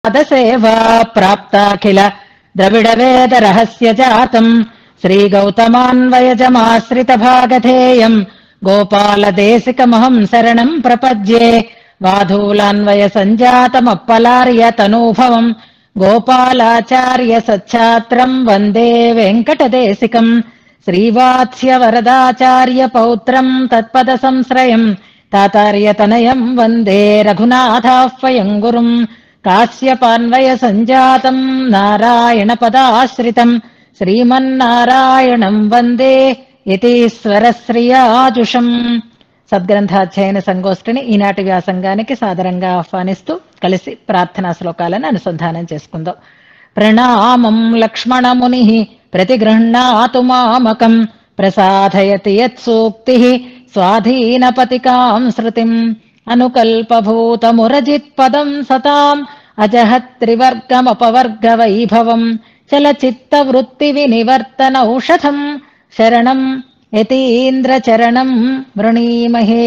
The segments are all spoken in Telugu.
పాదసేవా ప్రాప్తాఖిల ద్రవిడ వేద రహస్య జాతం శ్రీ గౌతమాన్వయజమాశ్రిత భాగధేయం గోపాల దేశికమహం శరణం ప్రపద్యే వాధూలాన్వయ సంజాతమప్పలార్య తనూభవం గోపాలాచార్య సచ్ఛాత్రం వందే వెంకటదేశికం శ్రీవాత్స్య వరదాచార్య పౌత్రం తత్పద సంశ్రయం తాతార్యతనయం వందే రఘునాథాహ్వయం గురుం కాశ్యపాన్వయ సంజాతం నారాయణ పదాశ్రితం శ్రీమన్నారాయణం వందే యతీశ్వరశ్రియాజుషం సద్గ్రంథాధ్యయన సంగోష్ఠిని ఈనాటి వ్యాసంగానికి సాదరంగా ఆహ్వానిస్తూ కలిసి ప్రార్థనా శ్లోకాలను అనుసంధానం చేసుకుందాం ప్రణామం లక్ష్మణముని ప్రతిగృహ్ణాతు మామకం ప్రసాదయతి యత్సూక్తి స్వాధీనపతికాం శృతిం అనుకల్పభూతమురజిత్పదం సతాం అజహత్రివర్గమపవర్గ వైభవం చలచిత్తవృత్తి వినివర్తనౌషధం శరణం యతీంద్రచరణం వృణీమహే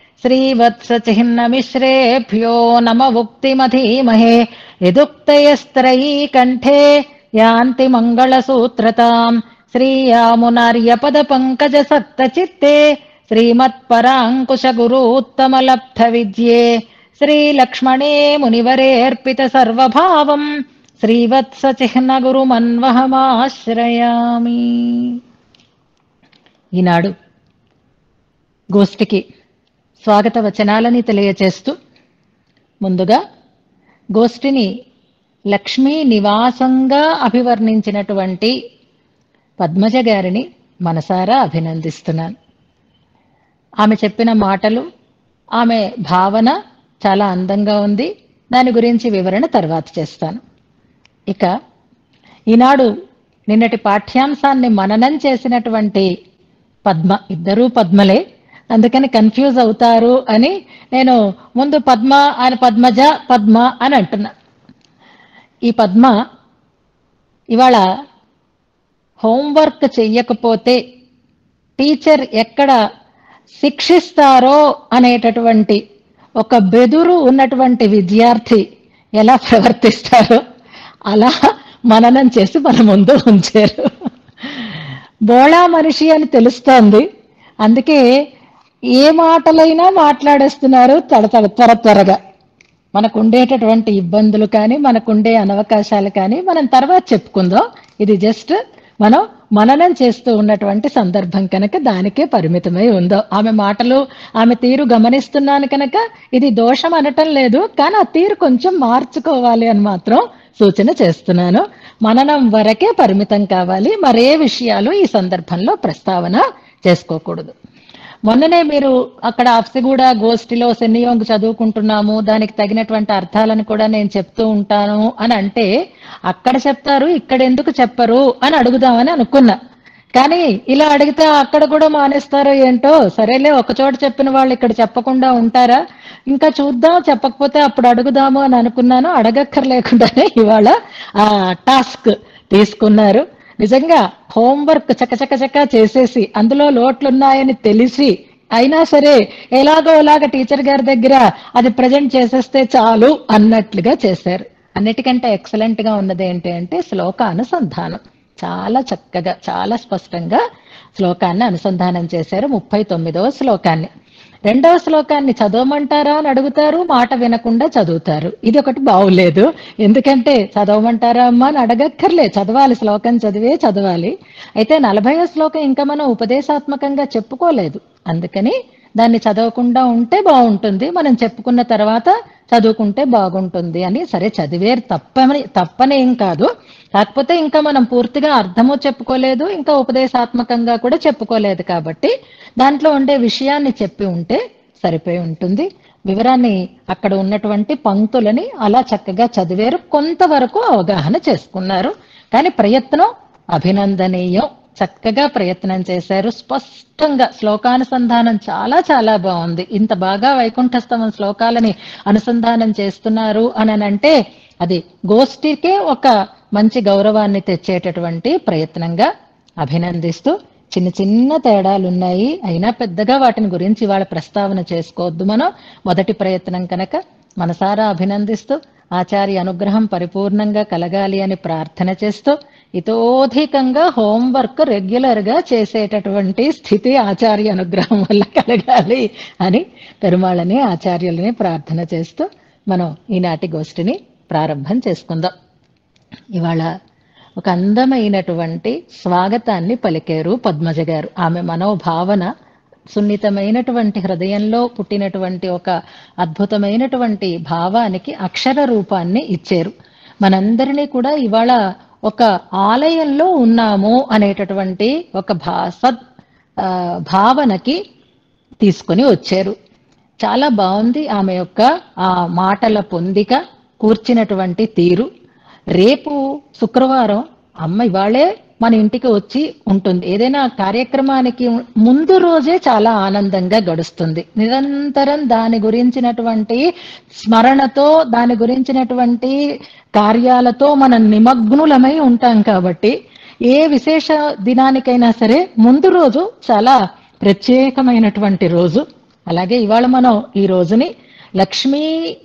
శ్రీవత్సచిహ్నమిశ్రేభ్యో నమ ఉక్తిమధీమహే యదుక్తయస్త్రయీ కంఠే యాంతి మంగళసూత్రతాం శ్రీయామునార్యపద పంకజ సక్తచిత్తే శ్రీమత్పరాంకుశ గురూత్తమలబ్ధ విద్యే శ్రీలక్ష్మణే మునివరేర్పిత సర్వభావం శ్రీవత్సచిహ్న గురుమన్వహమాశ్రయామి ఈనాడు గోష్ఠికి స్వాగత వచనాలని తెలియచేస్తూ ముందుగా గోష్ఠిని లక్ష్మీ నివాసంగా అభివర్ణించినటువంటి పద్మజ గారిని మనసారా అభినందిస్తున్నాను ఆమె చెప్పిన మాటలు ఆమె భావన చాలా అందంగా ఉంది దాని గురించి వివరణ తర్వాత చేస్తాను ఇక ఈనాడు నిన్నటి పాఠ్యాంశాన్ని మననం చేసినటువంటి పద్మ ఇద్దరూ పద్మలే అందుకని కన్ఫ్యూజ్ అవుతారు అని నేను ముందు పద్మ అని పద్మజ పద్మ అని అంటున్నా ఈ పద్మ ఇవాళ హోంవర్క్ చెయ్యకపోతే టీచర్ ఎక్కడ శిక్షిస్తారో అనేటటువంటి ఒక బెదురు ఉన్నటువంటి విద్యార్థి ఎలా ప్రవర్తిస్తారో అలా మననం చేసి మన ముందు ఉంచారు బోళా మనిషి అని తెలుస్తోంది అందుకే ఏ మాటలైనా మాట్లాడేస్తున్నారు తడ తడ త్వర త్వరగా మనకు ఉండేటటువంటి ఇబ్బందులు కానీ మనకుండే అనవకాశాలు కానీ మనం తర్వాత చెప్పుకుందాం ఇది జస్ట్ మనం మననం చేస్తూ ఉన్నటువంటి సందర్భం కనుక దానికే పరిమితమై ఉందో ఆమె మాటలు ఆమె తీరు గమనిస్తున్నాను కనుక ఇది దోషం అనటం లేదు కానీ ఆ తీరు కొంచెం మార్చుకోవాలి అని మాత్రం సూచన చేస్తున్నాను మననం వరకే పరిమితం కావాలి మరే విషయాలు ఈ సందర్భంలో ప్రస్తావన చేసుకోకూడదు మొన్ననే మీరు అక్కడ అఫ్సిగూడ గోష్ఠిలో సెన్నియోంగ్ చదువుకుంటున్నాము దానికి తగినటువంటి అర్థాలను కూడా నేను చెప్తూ ఉంటాను అని అంటే అక్కడ చెప్తారు ఇక్కడ ఎందుకు చెప్పరు అని అడుగుదామని అనుకున్నా కానీ ఇలా అడిగితే అక్కడ కూడా మానేస్తారో ఏంటో సరేలే ఒక చోట చెప్పిన వాళ్ళు ఇక్కడ చెప్పకుండా ఉంటారా ఇంకా చూద్దాం చెప్పకపోతే అప్పుడు అడుగుదాము అని అనుకున్నాను అడగక్కర్లేకుండానే ఇవాళ ఆ టాస్క్ తీసుకున్నారు నిజంగా హోంవర్క్ చకచకచక చేసేసి అందులో లోట్లున్నాయని తెలిసి అయినా సరే ఎలాగో ఎలాగ టీచర్ గారి దగ్గర అది ప్రజెంట్ చేసేస్తే చాలు అన్నట్లుగా చేశారు అన్నిటికంటే ఎక్సలెంట్ గా ఉన్నది ఏంటి అంటే శ్లోక అనుసంధానం చాలా చక్కగా చాలా స్పష్టంగా శ్లోకాన్ని అనుసంధానం చేశారు ముప్పై తొమ్మిదవ శ్లోకాన్ని రెండవ శ్లోకాన్ని చదవమంటారా అని అడుగుతారు మాట వినకుండా చదువుతారు ఇది ఒకటి బాగులేదు ఎందుకంటే చదవమంటారా అమ్మా అని అడగక్కర్లే చదవాలి శ్లోకం చదివే చదవాలి అయితే నలభై శ్లోకం ఇంకా మనం ఉపదేశాత్మకంగా చెప్పుకోలేదు అందుకని దాన్ని చదవకుండా ఉంటే బాగుంటుంది మనం చెప్పుకున్న తర్వాత చదువుకుంటే బాగుంటుంది అని సరే చదివేరు తప్పని తప్పనేం కాదు కాకపోతే ఇంకా మనం పూర్తిగా అర్థము చెప్పుకోలేదు ఇంకా ఉపదేశాత్మకంగా కూడా చెప్పుకోలేదు కాబట్టి దాంట్లో ఉండే విషయాన్ని చెప్పి ఉంటే సరిపోయి ఉంటుంది వివరాన్ని అక్కడ ఉన్నటువంటి పంక్తులని అలా చక్కగా చదివారు కొంతవరకు అవగాహన చేసుకున్నారు కానీ ప్రయత్నం అభినందనీయం చక్కగా ప్రయత్నం చేశారు స్పష్టంగా శ్లోకానుసంధానం చాలా చాలా బాగుంది ఇంత బాగా వైకుంఠస్తవం శ్లోకాలని అనుసంధానం చేస్తున్నారు అని అంటే అది గోష్ఠికే ఒక మంచి గౌరవాన్ని తెచ్చేటటువంటి ప్రయత్నంగా అభినందిస్తూ చిన్న చిన్న తేడాలు ఉన్నాయి అయినా పెద్దగా వాటిని గురించి ఇవాళ ప్రస్తావన చేసుకోవద్దు మనం మొదటి ప్రయత్నం కనుక మనసారా అభినందిస్తూ ఆచార్య అనుగ్రహం పరిపూర్ణంగా కలగాలి అని ప్రార్థన చేస్తూ ఇతోధికంగా హోంవర్క్ రెగ్యులర్ గా చేసేటటువంటి స్థితి ఆచార్య అనుగ్రహం వల్ల కలగాలి అని పెరుమాళని ఆచార్యులని ప్రార్థన చేస్తూ మనం ఈనాటి గోష్ఠిని ప్రారంభం చేసుకుందాం ఇవాళ ఒక అందమైనటువంటి స్వాగతాన్ని పలికారు పద్మజ గారు ఆమె మనోభావన సున్నితమైనటువంటి హృదయంలో పుట్టినటువంటి ఒక అద్భుతమైనటువంటి భావానికి అక్షర రూపాన్ని ఇచ్చారు మనందరినీ కూడా ఇవాళ ఒక ఆలయంలో ఉన్నాము అనేటటువంటి ఒక భా సద్ ఆ, భావనకి తీసుకొని వచ్చారు చాలా బాగుంది ఆమె యొక్క ఆ మాటల పొందిక కూర్చినటువంటి తీరు రేపు శుక్రవారం అమ్మ ఇవాళే మన ఇంటికి వచ్చి ఉంటుంది ఏదైనా కార్యక్రమానికి ముందు రోజే చాలా ఆనందంగా గడుస్తుంది నిరంతరం దాని గురించినటువంటి స్మరణతో దాని గురించినటువంటి కార్యాలతో మనం నిమగ్నులమై ఉంటాం కాబట్టి ఏ విశేష దినానికైనా సరే ముందు రోజు చాలా ప్రత్యేకమైనటువంటి రోజు అలాగే ఇవాళ మనం ఈ రోజుని లక్ష్మీ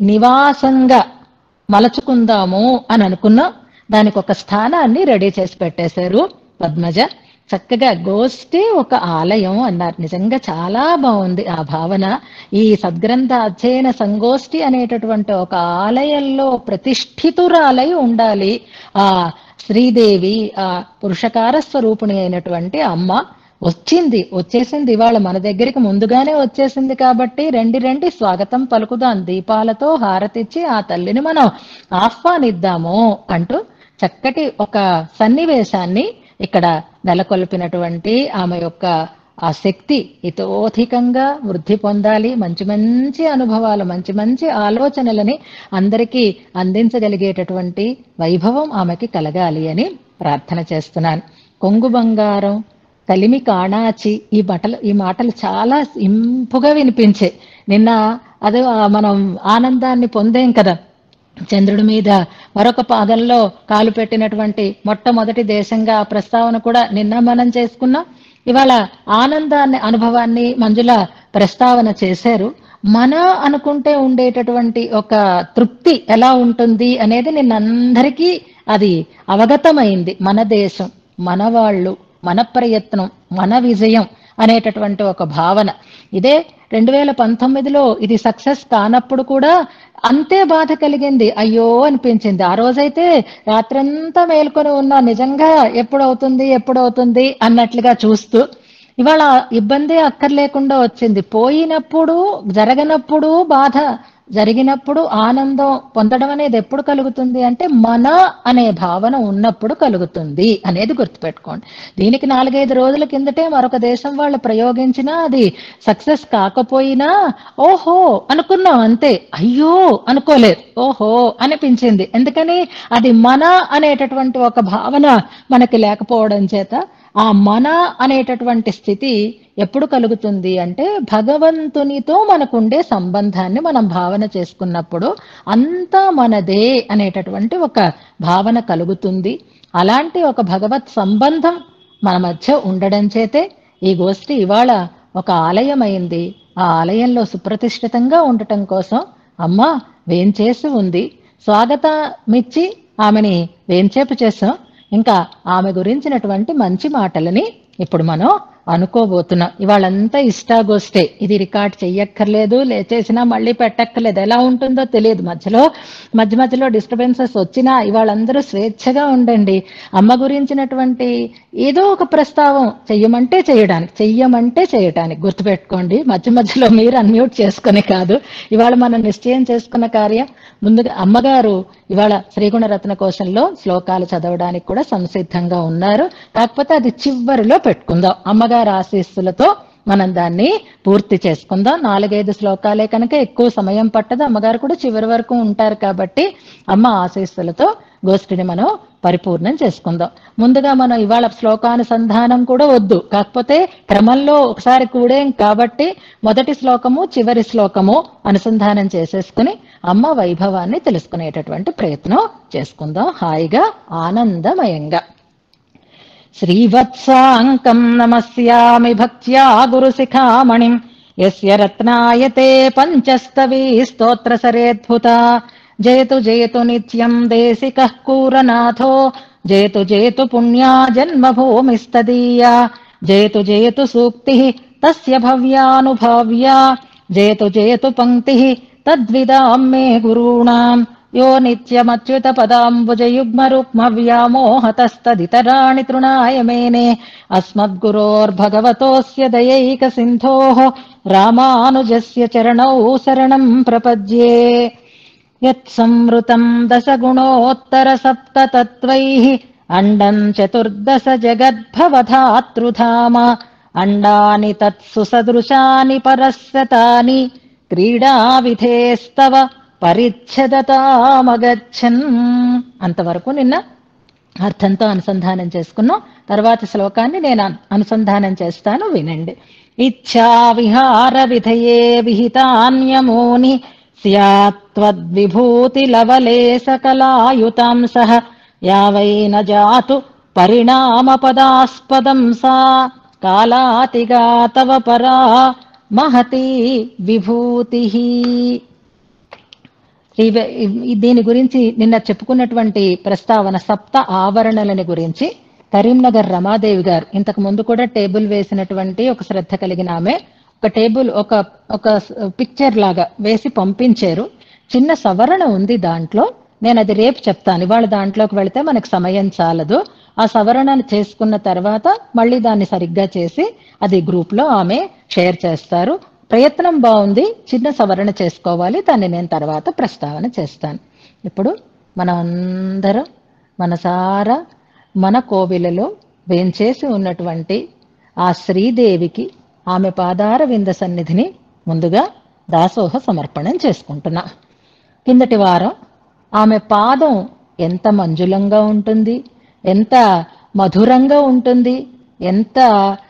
నివాసంగా మలచుకుందాము అని అనుకున్నాం దానికి ఒక స్థానాన్ని రెడీ చేసి పెట్టేశారు పద్మజ చక్కగా గోష్ఠి ఒక ఆలయం అన్నారు నిజంగా చాలా బాగుంది ఆ భావన ఈ సద్గ్రంథ అధ్యయన సంగోష్ఠి అనేటటువంటి ఒక ఆలయంలో ప్రతిష్ఠితురాలై ఉండాలి ఆ శ్రీదేవి ఆ పురుషకార స్వరూపిణి అయినటువంటి అమ్మ వచ్చింది వచ్చేసింది ఇవాళ మన దగ్గరికి ముందుగానే వచ్చేసింది కాబట్టి రండి రండి స్వాగతం పలుకుదాం దీపాలతో హారతిచ్చి ఆ తల్లిని మనం ఆహ్వానిద్దాము అంటూ చక్కటి ఒక సన్నివేశాన్ని ఇక్కడ నెలకొల్పినటువంటి ఆమె యొక్క ఆ శక్తి ఇతోధికంగా వృద్ధి పొందాలి మంచి మంచి అనుభవాలు మంచి మంచి ఆలోచనలని అందరికీ అందించగలిగేటటువంటి వైభవం ఆమెకి కలగాలి అని ప్రార్థన చేస్తున్నాను కొంగు బంగారం కలిమి కాణాచి ఈ బటలు ఈ మాటలు చాలా ఇంపుగా వినిపించే నిన్న అదే ఆ మనం ఆనందాన్ని పొందేం కదా చంద్రుడి మీద మరొక పాదంలో కాలు పెట్టినటువంటి మొట్టమొదటి దేశంగా ఆ ప్రస్తావన కూడా నిన్న మనం చేసుకున్నాం ఇవాళ ఆనందాన్ని అనుభవాన్ని మంజుల ప్రస్తావన చేశారు మన అనుకుంటే ఉండేటటువంటి ఒక తృప్తి ఎలా ఉంటుంది అనేది నిన్నందరికీ అది అవగతమైంది మన దేశం మన వాళ్ళు మన ప్రయత్నం మన విజయం అనేటటువంటి ఒక భావన ఇదే రెండు వేల పంతొమ్మిదిలో ఇది సక్సెస్ కానప్పుడు కూడా అంతే బాధ కలిగింది అయ్యో అనిపించింది ఆ రోజైతే రాత్రంతా మేల్కొని ఉన్నా నిజంగా ఎప్పుడవుతుంది ఎప్పుడవుతుంది అన్నట్లుగా చూస్తూ ఇవాళ ఇబ్బంది అక్కర్లేకుండా వచ్చింది పోయినప్పుడు జరగనప్పుడు బాధ జరిగినప్పుడు ఆనందం పొందడం అనేది ఎప్పుడు కలుగుతుంది అంటే మన అనే భావన ఉన్నప్పుడు కలుగుతుంది అనేది గుర్తుపెట్టుకోండి దీనికి నాలుగైదు రోజుల కిందటే మరొక దేశం వాళ్ళు ప్రయోగించినా అది సక్సెస్ కాకపోయినా ఓహో అనుకున్నాం అంతే అయ్యో అనుకోలేదు ఓహో అనిపించింది ఎందుకని అది మన అనేటటువంటి ఒక భావన మనకి లేకపోవడం చేత ఆ మన అనేటటువంటి స్థితి ఎప్పుడు కలుగుతుంది అంటే భగవంతునితో మనకుండే సంబంధాన్ని మనం భావన చేసుకున్నప్పుడు అంతా మనదే అనేటటువంటి ఒక భావన కలుగుతుంది అలాంటి ఒక భగవత్ సంబంధం మన మధ్య ఉండడం చేతే ఈ గోష్ఠి ఇవాళ ఒక ఆలయం అయింది ఆ ఆలయంలో సుప్రతిష్ఠితంగా ఉండటం కోసం అమ్మ వేంచేసి ఉంది స్వాగతమిచ్చి ఆమెని వేంచేపు చేసాం ఇంకా ఆమె గురించినటువంటి మంచి మాటలని ఇప్పుడు మనం అనుకోబోతున్నాం ఇవాళంతా ఇష్టాగోష్టే ఇది రికార్డ్ చెయ్యక్కర్లేదు లేచేసినా మళ్ళీ పెట్టక్కర్లేదు ఎలా ఉంటుందో తెలియదు మధ్యలో మధ్య మధ్యలో డిస్టర్బెన్సెస్ వచ్చినా ఇవాళందరూ స్వేచ్ఛగా ఉండండి అమ్మ గురించినటువంటి ఏదో ఒక ప్రస్తావం చెయ్యమంటే చేయడానికి చెయ్యమంటే చేయటానికి గుర్తుపెట్టుకోండి మధ్య మధ్యలో మీరు అన్మ్యూట్ చేసుకుని కాదు ఇవాళ మనం నిశ్చయం చేసుకున్న కార్యం ముందుగా అమ్మగారు ఇవాళ శ్రీగుణరత్న కోశంలో శ్లోకాలు చదవడానికి కూడా సంసిద్ధంగా ఉన్నారు కాకపోతే అది చివరిలో పెట్టుకుందాం అమ్మగారి ఆశీస్సులతో మనం దాన్ని పూర్తి చేసుకుందాం నాలుగైదు శ్లోకాలే కనుక ఎక్కువ సమయం పట్టదు అమ్మగారు కూడా చివరి వరకు ఉంటారు కాబట్టి అమ్మ ఆశీస్సులతో గోష్ఠిని మనం పరిపూర్ణం చేసుకుందాం ముందుగా మనం ఇవాళ శ్లోకానుసంధానం కూడా వద్దు కాకపోతే క్రమంలో ఒకసారి కూడేం కాబట్టి మొదటి శ్లోకము చివరి శ్లోకము అనుసంధానం చేసేసుకుని అమ్మ వైభవాన్ని తెలుసుకునేటటువంటి ప్రయత్నం చేసుకుందాం హాయిగా ఆనందమయంగా శ్రీవత్సాంకం నమస్యామి భక్త్యా గురుశిఖామణిం యస్య రత్నాయతే పంచస్తవీ స్తోత్ర సరేద్భుత జయతు జయతు నిత్యం దేశికః కూరనాథో జయతు జయతు పుణ్యా జన్మభూమిస్తదీయా జయతు జయతు సూక్తి తస్య భవ్యానుభావ్యా జయతు జయతు పంక్తి తద్విదాం మే గురూణాం యో నిత్యమచ్యుత పదాంబుజయుగ్మరుక్మ వ్యామోహతస్తదితరాణి తృణాయ మేనే అస్మద్గురోర్భగవతోస్య దయైక సింధోః రామానుజస్య చరణౌ శరణం ప్రపద్యే యత్సంవృతం దశగుణోత్తరసప్తతత్త్వైः అండం చతుర్దశ జగద్భవధాతృధామ అండాని తత్సు సదృశాని పరస్యతాని క్రీడావిధేస్తవ పరిచ్ఛదతామగచ్చన్ అంతవరకు నిన్న అర్థంతో అనుసంధానం చేసుకున్నాం తర్వాత శ్లోకాన్ని నేను అను- అనుసంధానం చేస్తాను వినండి ఇచ్ఛా విహార విధయే విహితాన్యమోని స్యాత్వద్విభూతి లవలే సకలాయుతాం సహ యావైన జాతు పరిణామ పదాస్పదం సా కాలాతిగా తవ పరా మహతి విభూతి ఇవ- ఇ- దీని గురించి నిన్న చెప్పుకున్నటువంటి ప్రస్తావన సప్త ఆవరణలని గురించి కరీంనగర్ రమాదేవి గారు ఇంతకు ముందు కూడా టేబుల్ వేసినటువంటి ఒక శ్రద్ధ కలిగిన ఆమె ఒక టేబుల్ ఒక ఒక పిక్చర్ లాగా వేసి పంపించారు చిన్న సవరణ ఉంది దాంట్లో నేను అది రేపు చెప్తాను ఇవాళ దాంట్లోకి వెళితే మనకు సమయం చాలదు ఆ సవరణ చేసుకున్న తర్వాత మళ్ళీ దాన్ని సరిగ్గా చేసి అది గ్రూప్ లో ఆమె షేర్ చేస్తారు ప్రయత్నం బాగుంది చిన్న సవరణ చేసుకోవాలి దాన్ని నేను తర్వాత ప్రస్తావన చేస్తాను ఇప్పుడు మనం అందరం మనసారా మన కోవిలలో వేంచేసి ఉన్నటువంటి ఆ శ్రీదేవికి ఆమె పాదార వింద సన్నిధిని ముందుగా దాసోహ సమర్పణం చేసుకుంటున్నా కిందటి వారం ఆమె పాదం ఎంత మంజులంగా ఉంటుంది ఎంత మధురంగా ఉంటుంది ఎంత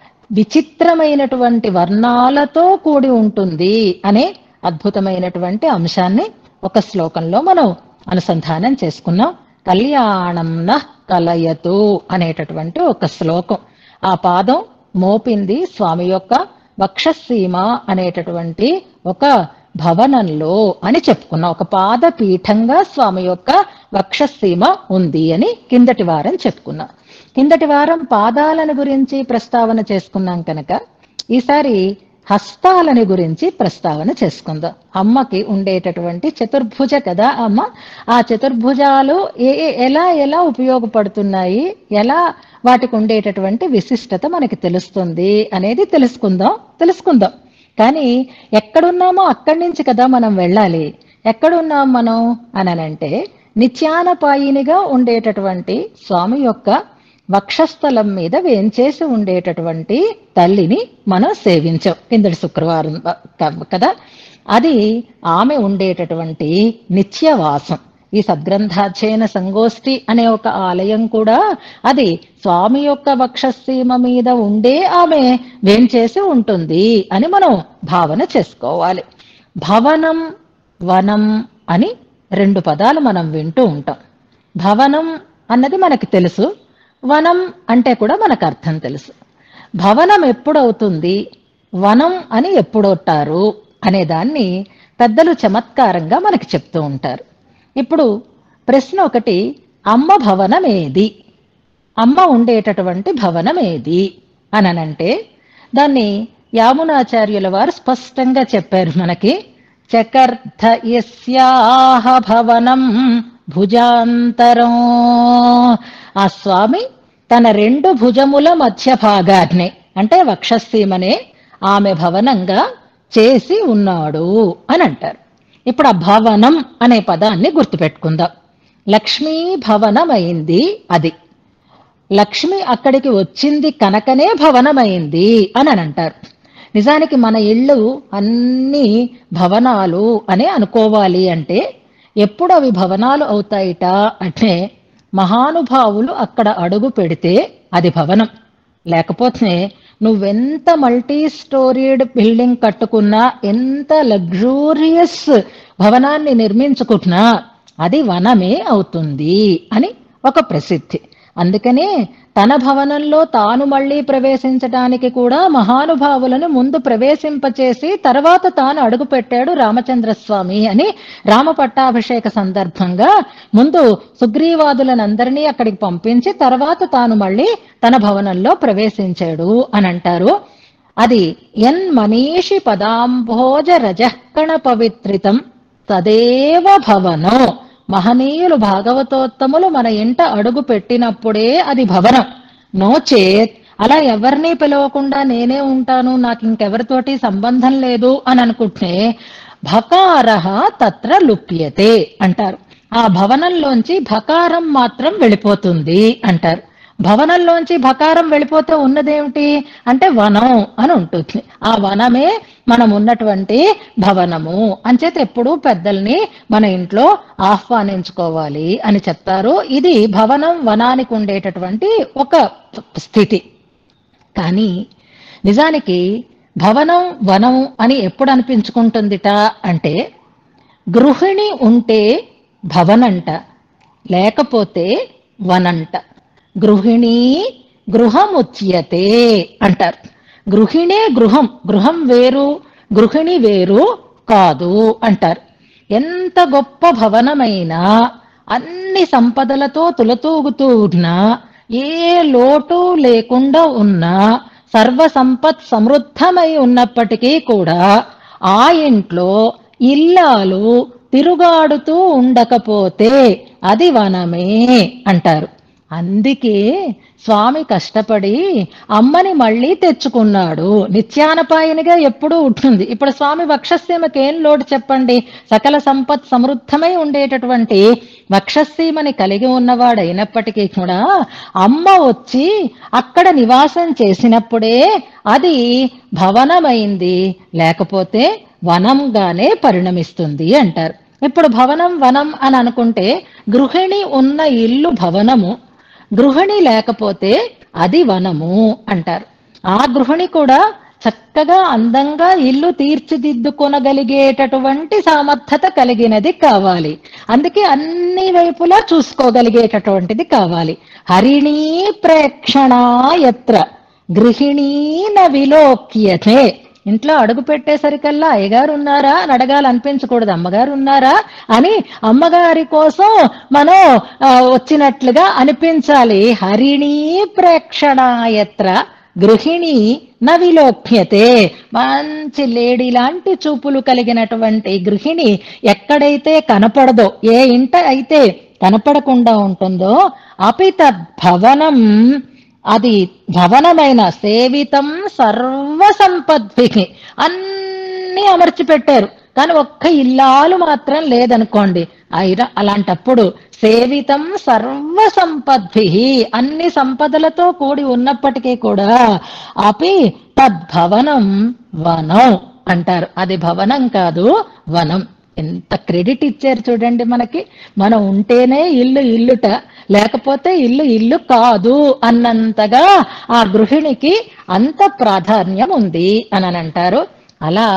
విచిత్రమైనటువంటి వర్ణాలతో కూడి ఉంటుంది అనే అద్భుతమైనటువంటి అంశాన్ని ఒక శ్లోకంలో మనం అనుసంధానం చేసుకున్నాం కళ్యాణం నః కలయతు అనేటటువంటి ఒక శ్లోకం ఆ పాదం మోపింది స్వామి యొక్క వక్షసీమ అనేటటువంటి ఒక భవనంలో అని చెప్పుకున్నాం ఒక పాద పీఠంగా స్వామి యొక్క వక్షసీమ ఉంది అని కిందటి వారం చెప్పుకున్నాం కిందటి వారం పాదాలను గురించి ప్రస్తావన చేసుకున్నాం కనుక ఈసారి హస్తాలని గురించి ప్రస్తావన చేసుకుందాం అమ్మకి ఉండేటటువంటి చతుర్భుజ కదా అమ్మ ఆ చతుర్భుజాలు ఏ ఏ- ఎలా ఎలా ఉపయోగపడుతున్నాయి ఎలా వాటికి ఉండేటటువంటి విశిష్టత మనకి తెలుస్తుంది అనేది తెలుసుకుందాం తెలుసుకుందాం కానీ ఎక్కడున్నామో అక్కడి నుంచి కదా మనం వెళ్ళాలి ఎక్కడున్నాం మనం అననంటే నిత్యానపాయినిగా ఉండేటటువంటి స్వామి యొక్క వక్షస్థలం మీద వేంచేసి ఉండేటటువంటి తల్లిని మనం సేవించాం కిందటి శుక్రవారం క- కదా అది ఆమె ఉండేటటువంటి నిత్యవాసం ఈ సద్గ్రంథాధ్యయన సంగోష్ఠి అనే ఒక ఆలయం కూడా అది స్వామి యొక్క వక్షసీమ మీద ఉండే ఆమె వేంచేసి ఉంటుంది అని మనం భావన చేసుకోవాలి భవనం వనం అని రెండు పదాలు మనం వింటూ ఉంటాం భవనం అన్నది మనకి తెలుసు వనం అంటే కూడా మనకు అర్థం తెలుసు భవనం ఎప్పుడవుతుంది వనం అని ఎప్పుడొట్టారు అనే దాన్ని పెద్దలు చమత్కారంగా మనకి చెప్తూ ఉంటారు ఇప్పుడు ప్రశ్న ఒకటి అమ్మ భవనం ఏది అమ్మ ఉండేటటువంటి భవనం ఏది అననంటే దాన్ని యామునాచార్యుల వారు స్పష్టంగా చెప్పారు మనకి చకర్ధ యస్యాహ భవనం భుజాంతరం ఆ స్వామి తన రెండు భుజముల మధ్య భాగాన్ని అంటే వక్షస్థీమనే ఆమె భవనంగా చేసి ఉన్నాడు అని అంటారు ఇప్పుడు ఆ భవనం అనే పదాన్ని గుర్తుపెట్టుకుందాం లక్ష్మీ భవనమైంది అది లక్ష్మి అక్కడికి వచ్చింది కనుకనే భవనమైంది అని అని అంటారు నిజానికి మన ఇళ్ళు అన్ని భవనాలు అనే అనుకోవాలి అంటే ఎప్పుడు అవి భవనాలు అవుతాయిట అంటే మహానుభావులు అక్కడ అడుగు పెడితే అది భవనం లేకపోతే నువ్వెంత మల్టీ స్టోరీడ్ బిల్డింగ్ కట్టుకున్నా ఎంత లగ్జూరియస్ భవనాన్ని నిర్మించుకున్నా అది వనమే అవుతుంది అని ఒక ప్రసిద్ధి అందుకనే తన భవనంలో తాను మళ్ళీ ప్రవేశించడానికి కూడా మహానుభావులను ముందు ప్రవేశింపచేసి తర్వాత తాను అడుగు పెట్టాడు రామచంద్రస్వామి అని రామ పట్టాభిషేక సందర్భంగా ముందు సుగ్రీవాదులనందరినీ అక్కడికి పంపించి తర్వాత తాను మళ్ళీ తన భవనంలో ప్రవేశించాడు అని అంటారు అది ఎన్ మనీషి పదాంభోజ రజకణ పవిత్రితం తదేవ భవనం మహనీయులు భాగవతోత్తములు మన ఇంట అడుగు పెట్టినప్పుడే అది భవనం నో చేత్ అలా ఎవరిని పిలవకుండా నేనే ఉంటాను నాకు ఇంకెవరితోటి సంబంధం లేదు అని అనుకుంటే భకారహ తత్ర లుప్యతే అంటారు ఆ భవనంలోంచి భకారం మాత్రం వెళ్ళిపోతుంది అంటారు భవనంలోంచి భకారం వెళ్ళిపోతే ఉన్నదేమిటి అంటే వనం అని ఉంటుంది ఆ వనమే మనం ఉన్నటువంటి భవనము అంచేత ఎప్పుడూ పెద్దల్ని మన ఇంట్లో ఆహ్వానించుకోవాలి అని చెప్తారు ఇది భవనం వనానికి ఉండేటటువంటి ఒక స్థితి కానీ నిజానికి భవనం వనం అని ఎప్పుడు అనిపించుకుంటుందిట అంటే గృహిణి ఉంటే భవనంట లేకపోతే వనంట గృహిణీ గృహముచ్యతే అంటారు గృహిణే గృహం గృహం వేరు గృహిణి వేరు కాదు అంటారు ఎంత గొప్ప భవనమైనా అన్ని సంపదలతో తులతూగుతూ ఉన్నా ఏ లోటు లేకుండా ఉన్నా సర్వ సంపత్ సమృద్ధమై ఉన్నప్పటికీ కూడా ఆ ఇంట్లో ఇల్లాలు తిరుగాడుతూ ఉండకపోతే అది వనమే అంటారు అందుకే స్వామి కష్టపడి అమ్మని మళ్ళీ తెచ్చుకున్నాడు నిత్యానపాయనిగా ఎప్పుడూ ఉంటుంది ఇప్పుడు స్వామి వక్షసీమకేం లోటు చెప్పండి సకల సంపత్ సమృద్ధమై ఉండేటటువంటి వక్షసీమని కలిగి ఉన్నవాడైనప్పటికీ కూడా అమ్మ వచ్చి అక్కడ నివాసం చేసినప్పుడే అది భవనమైంది లేకపోతే వనంగానే పరిణమిస్తుంది అంటారు ఇప్పుడు భవనం వనం అని అనుకుంటే గృహిణి ఉన్న ఇల్లు భవనము గృహిణి లేకపోతే అది వనము అంటారు ఆ గృహిణి కూడా చక్కగా అందంగా ఇల్లు తీర్చిదిద్దుకొనగలిగేటటువంటి సామర్థ్యత కలిగినది కావాలి అందుకే అన్ని వైపులా చూసుకోగలిగేటటువంటిది కావాలి హరిణీ ప్రేక్షణ ఎత్ర గృహిణీ న విలోక్యతే ఇంట్లో అడుగు పెట్టేసరికల్లా అయ్యగారు ఉన్నారా అని అడగాలనిపించకూడదు అమ్మగారు ఉన్నారా అని అమ్మగారి కోసం మనం ఆ, వచ్చినట్లుగా అనిపించాలి హరిణీ ప్రేక్షణాయత్ర గృహిణి నవిలోక్యతే మంచి లేడీ లాంటి చూపులు కలిగినటువంటి గృహిణి ఎక్కడైతే కనపడదో ఏ ఇంట అయితే కనపడకుండా ఉంటుందో అపి తద్భవనం అది భవనమైన సేవితం సర్వ సంపద్భికి అన్ని అమర్చి పెట్టారు కానీ ఒక్క ఇల్లాలు మాత్రం లేదనుకోండి అయినా అలాంటప్పుడు సేవితం సర్వ సంపద్భి అన్ని సంపదలతో కూడి ఉన్నప్పటికీ కూడా అపి తద్భవనం వనం అంటారు అది భవనం కాదు వనం ఎంత క్రెడిట్ ఇచ్చారు చూడండి మనకి మనం ఉంటేనే ఇల్లు ఇల్లుట లేకపోతే ఇల్లు ఇల్లు కాదు అన్నంతగా ఆ గృహిణికి అంత ప్రాధాన్యం ఉంది అని అంటారు అలా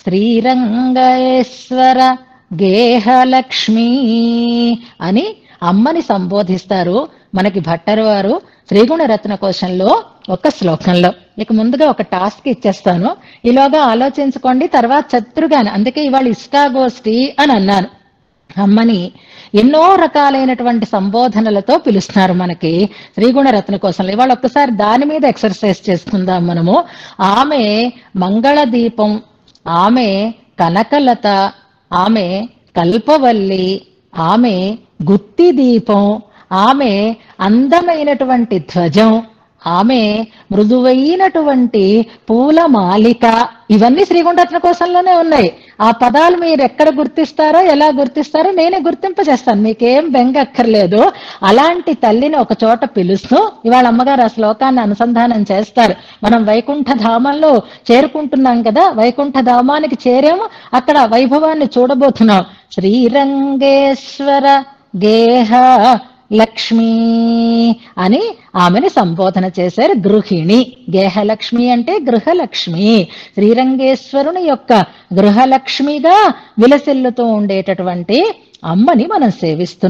శ్రీరంగేశ్వర గేహలక్ష్మి అని అమ్మని సంబోధిస్తారు మనకి భట్టరు వారు శ్రీగుణరత్న కోశంలో ఒక శ్లోకంలో ఇక ముందుగా ఒక టాస్క్ ఇచ్చేస్తాను ఈలోగా ఆలోచించుకోండి తర్వాత చతురుగాను అందుకే ఇవాళ ఇష్టాగోష్ఠి అని అన్నాను అమ్మని ఎన్నో రకాలైనటువంటి సంబోధనలతో పిలుస్తున్నారు మనకి శ్రీగుణరత్న కోసం ఇవాళ ఒక్కసారి దాని మీద ఎక్సర్సైజ్ చేసుకుందాం మనము ఆమె మంగళ దీపం ఆమె కనకలత ఆమె కల్పవల్లి ఆమె గుత్తి దీపం ఆమె అందమైనటువంటి ధ్వజం ఆమె మృదువైనటువంటి పూల మాలిక ఇవన్నీ శ్రీగుండరత్న కోశంలోనే ఉన్నాయి ఆ పదాలు మీరు ఎక్కడ గుర్తిస్తారో ఎలా గుర్తిస్తారో నేనే గుర్తింపజేస్తాను మీకేం బెంగ అక్కర్లేదు అలాంటి తల్లిని ఒక చోట పిలుస్తూ ఇవాళ అమ్మగారు ఆ శ్లోకాన్ని అనుసంధానం చేస్తారు మనం వైకుంఠ ధామంలో చేరుకుంటున్నాం కదా వైకుంఠ ధామానికి చేరాము అక్కడ వైభవాన్ని చూడబోతున్నాం శ్రీరంగేశ్వర గేహ లక్ష్మి అని ఆమెని సంబోధన చేశారు గృహిణి గేహలక్ష్మి అంటే గృహలక్ష్మి శ్రీరంగేశ్వరుని యొక్క గృహలక్ష్మిగా విలసిల్లుతూ ఉండేటటువంటి అమ్మని మనం సేవిస్తున్నాం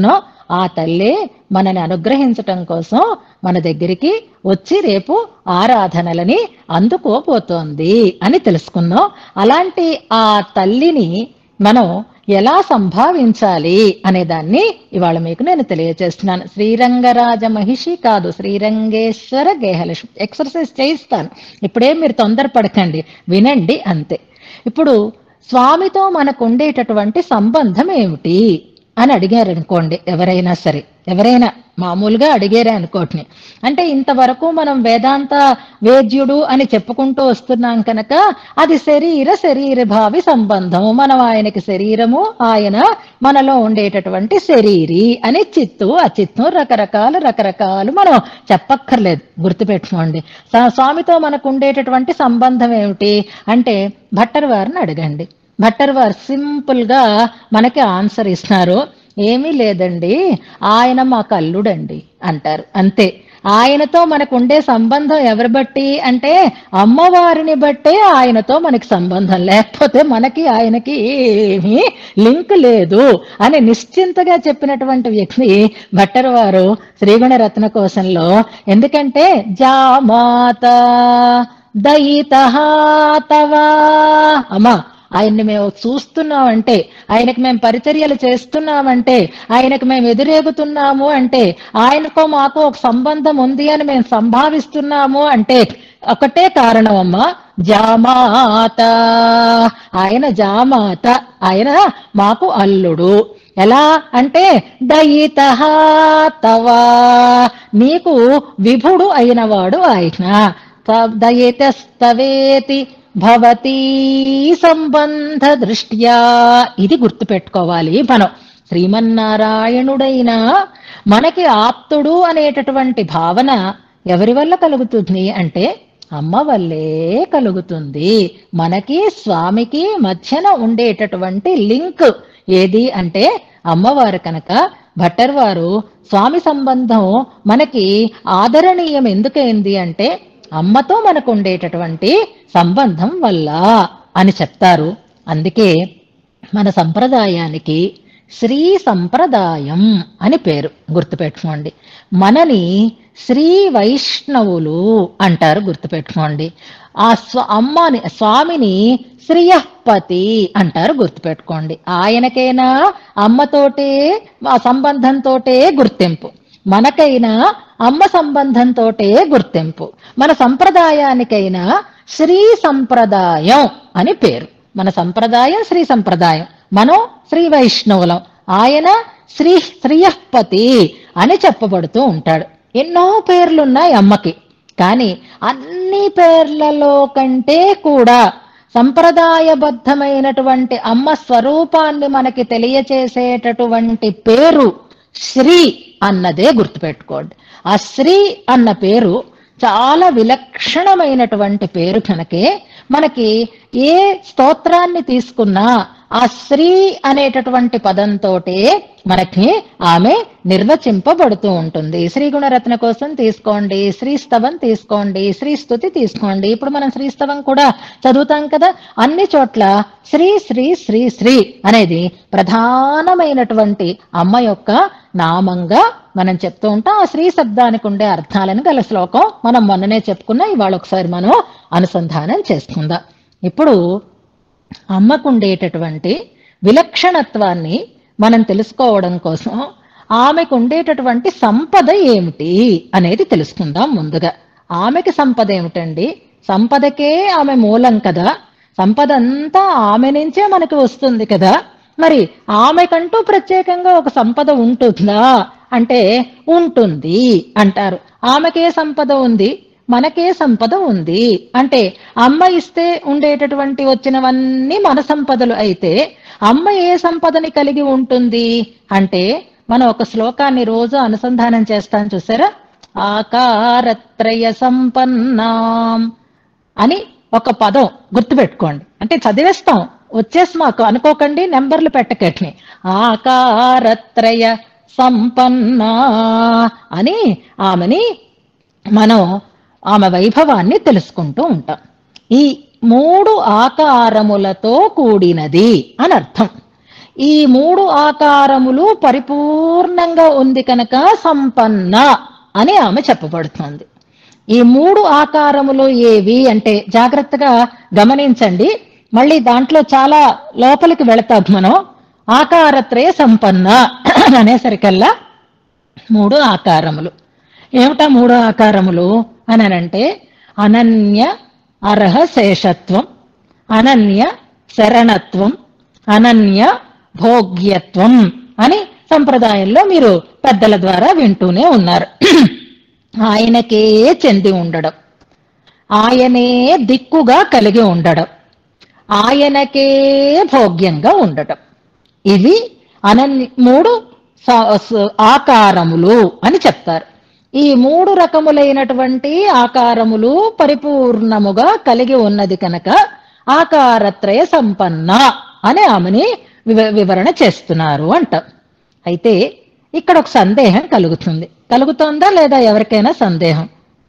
ఆ తల్లే మనని అనుగ్రహించటం కోసం మన దగ్గరికి వచ్చి రేపు ఆరాధనలని అందుకోబోతోంది అని తెలుసుకున్నాం అలాంటి ఆ తల్లిని మనం ఎలా సంభావించాలి అనే దాన్ని ఇవాళ మీకు నేను తెలియజేస్తున్నాను శ్రీరంగరాజ మహిషి కాదు శ్రీరంగేశ్వర గేహలక్ష్మి ఎక్సర్సైజ్ చేయిస్తాను ఇప్పుడే మీరు తొందరపడకండి వినండి అంతే ఇప్పుడు స్వామితో మనకు ఉండేటటువంటి సంబంధం ఏమిటి అని అడిగారు అనుకోండి ఎవరైనా సరే ఎవరైనా మామూలుగా అడిగారే అనుకోటిని అంటే ఇంతవరకు మనం వేదాంత వేద్యుడు అని చెప్పుకుంటూ వస్తున్నాం కనుక అది శరీర శరీర భావి సంబంధం మనం ఆయనకి శరీరము ఆయన మనలో ఉండేటటువంటి శరీరి అని చిత్తు అచిత్తు రకరకాలు రకరకాలు మనం చెప్పక్కర్లేదు గుర్తుపెట్టుకోండి సా- స్వామితో మనకు ఉండేటటువంటి సంబంధం ఏమిటి అంటే భట్టర్ వారిని అడగండి భట్టర్ వారు సింపుల్ గా మనకి ఆన్సర్ ఇస్తున్నారు ఏమీ లేదండి ఆయన మా కల్లుడండి అంటారు అంతే ఆయనతో మనకు ఉండే సంబంధం ఎవరి బట్టి అంటే అమ్మవారిని బట్టే ఆయనతో మనకి సంబంధం లేకపోతే మనకి ఆయనకి ఏమీ లింక్ లేదు అని నిశ్చింతగా చెప్పినటువంటి వ్యక్తి భట్టర్ వారు శ్రీగుణ రత్న కోశంలో ఎందుకంటే జామాత దయిత తవా అమ్మా ఆయన్ని మేము చూస్తున్నామంటే ఆయనకు మేము పరిచర్యలు చేస్తున్నామంటే ఆయనకు మేము ఎదురేగుతున్నాము అంటే ఆయనకు మాకు ఒక సంబంధం ఉంది అని మేము సంభావిస్తున్నాము అంటే ఒకటే కారణం అమ్మా జామాత ఆయన జామాత ఆయన మాకు అల్లుడు ఎలా అంటే దయిత తవా నీకు విభుడు అయినవాడు ఆయన త- దయితస్తవేతి భవతీ సంబంధ దృష్ట్యా ఇది గుర్తుపెట్టుకోవాలి మనం శ్రీమన్నారాయణుడైన మనకి ఆప్తుడు అనేటటువంటి భావన ఎవరి వల్ల కలుగుతుంది అంటే అమ్మ వల్లే కలుగుతుంది మనకి స్వామికి మధ్యన ఉండేటటువంటి లింక్ ఏది అంటే అమ్మవారు కనుక భట్టర్ వారు స్వామి సంబంధం మనకి ఆదరణీయం ఎందుకైంది అంటే అమ్మతో మనకు ఉండేటటువంటి సంబంధం వల్ల అని చెప్తారు అందుకే మన సంప్రదాయానికి శ్రీ సంప్రదాయం అని పేరు గుర్తుపెట్టుకోండి మనని శ్రీ వైష్ణవులు అంటారు గుర్తుపెట్టుకోండి ఆ స్వ అమ్మని స్వామిని శ్రీయపతి అంటారు గుర్తుపెట్టుకోండి ఆయనకైనా అమ్మతోటే ఆ సంబంధంతోటే గుర్తింపు మనకైనా అమ్మ సంబంధంతోటే గుర్తింపు మన సంప్రదాయానికైనా శ్రీ సంప్రదాయం అని పేరు మన సంప్రదాయం శ్రీ సంప్రదాయం మనం శ్రీ వైష్ణవులం ఆయన శ్రీ శ్రీయపతి అని చెప్పబడుతూ ఉంటాడు ఎన్నో పేర్లున్నాయి అమ్మకి కానీ అన్ని పేర్లలో కంటే కూడా సంప్రదాయబద్ధమైనటువంటి అమ్మ స్వరూపాన్ని మనకి తెలియచేసేటటువంటి పేరు శ్రీ అన్నదే గుర్తుపెట్టుకోండి ఆ శ్రీ అన్న పేరు చాలా విలక్షణమైనటువంటి పేరు కనుకే మనకి ఏ స్తోత్రాన్ని తీసుకున్నా ఆ శ్రీ అనేటటువంటి పదంతోటే మనకి ఆమె నిర్వచింపబడుతూ ఉంటుంది శ్రీ గుణరత్న కోసం తీసుకోండి శ్రీస్తవం తీసుకోండి శ్రీస్తుతి తీసుకోండి ఇప్పుడు మనం శ్రీస్తవం కూడా చదువుతాం కదా అన్ని చోట్ల శ్రీ శ్రీ శ్రీ శ్రీ అనేది ప్రధానమైనటువంటి అమ్మ యొక్క నామంగా మనం చెప్తూ ఉంటాం ఆ శ్రీ శబ్దానికి ఉండే అర్థాలను గల శ్లోకం మనం మొన్ననే చెప్పుకున్నా ఇవాళ ఒకసారి మనం అనుసంధానం చేసుకుందాం ఇప్పుడు అమ్మకు ఉండేటటువంటి విలక్షణత్వాన్ని మనం తెలుసుకోవడం కోసం ఆమెకు ఉండేటటువంటి సంపద ఏమిటి అనేది తెలుసుకుందాం ముందుగా ఆమెకి సంపద ఏమిటండి సంపదకే ఆమె మూలం కదా సంపద అంతా ఆమె నుంచే మనకి వస్తుంది కదా మరి ఆమెకంటూ ప్రత్యేకంగా ఒక సంపద ఉంటుందా అంటే ఉంటుంది అంటారు ఆమెకే సంపద ఉంది మనకే సంపద ఉంది అంటే అమ్మ ఇస్తే ఉండేటటువంటి వచ్చినవన్నీ మన సంపదలు అయితే అమ్మ ఏ సంపదని కలిగి ఉంటుంది అంటే మనం ఒక శ్లోకాన్ని రోజు అనుసంధానం చేస్తాం చూసారా ఆకారత్రయ సంపన్నాం అని ఒక పదం గుర్తుపెట్టుకోండి అంటే చదివేస్తాం వచ్చేసి మాకు అనుకోకండి నెంబర్లు పెట్టకట్ని ఆకారత్రయ సంపన్నా అని ఆమెని మనం ఆమె వైభవాన్ని తెలుసుకుంటూ ఉంటాం ఈ మూడు ఆకారములతో కూడినది అని అర్థం ఈ మూడు ఆకారములు పరిపూర్ణంగా ఉంది కనుక సంపన్న అని ఆమె చెప్పబడుతుంది ఈ మూడు ఆకారములు ఏవి అంటే జాగ్రత్తగా గమనించండి మళ్ళీ దాంట్లో చాలా లోపలికి వెళతాం మనం ఆకారత్రయ సంపన్న అనేసరికల్లా మూడు ఆకారములు ఏమిటా మూడు ఆకారములు అని అంటే అనన్య అర్హ శేషత్వం అనన్య శరణత్వం అనన్య భోగ్యత్వం అని సంప్రదాయంలో మీరు పెద్దల ద్వారా వింటూనే ఉన్నారు ఆయనకే చెంది ఉండడం ఆయనే దిక్కుగా కలిగి ఉండడం ఆయనకే భోగ్యంగా ఉండటం ఇవి అనన్య మూడు స- స- ఆకారములు అని చెప్తారు ఈ మూడు రకములైనటువంటి ఆకారములు పరిపూర్ణముగా కలిగి ఉన్నది కనుక ఆకారత్రయ సంపన్న అని ఆమెని వివ- వివరణ చేస్తున్నారు అంట అయితే ఇక్కడ ఒక సందేహం కలుగుతుంది కలుగుతోందా లేదా ఎవరికైనా సందేహం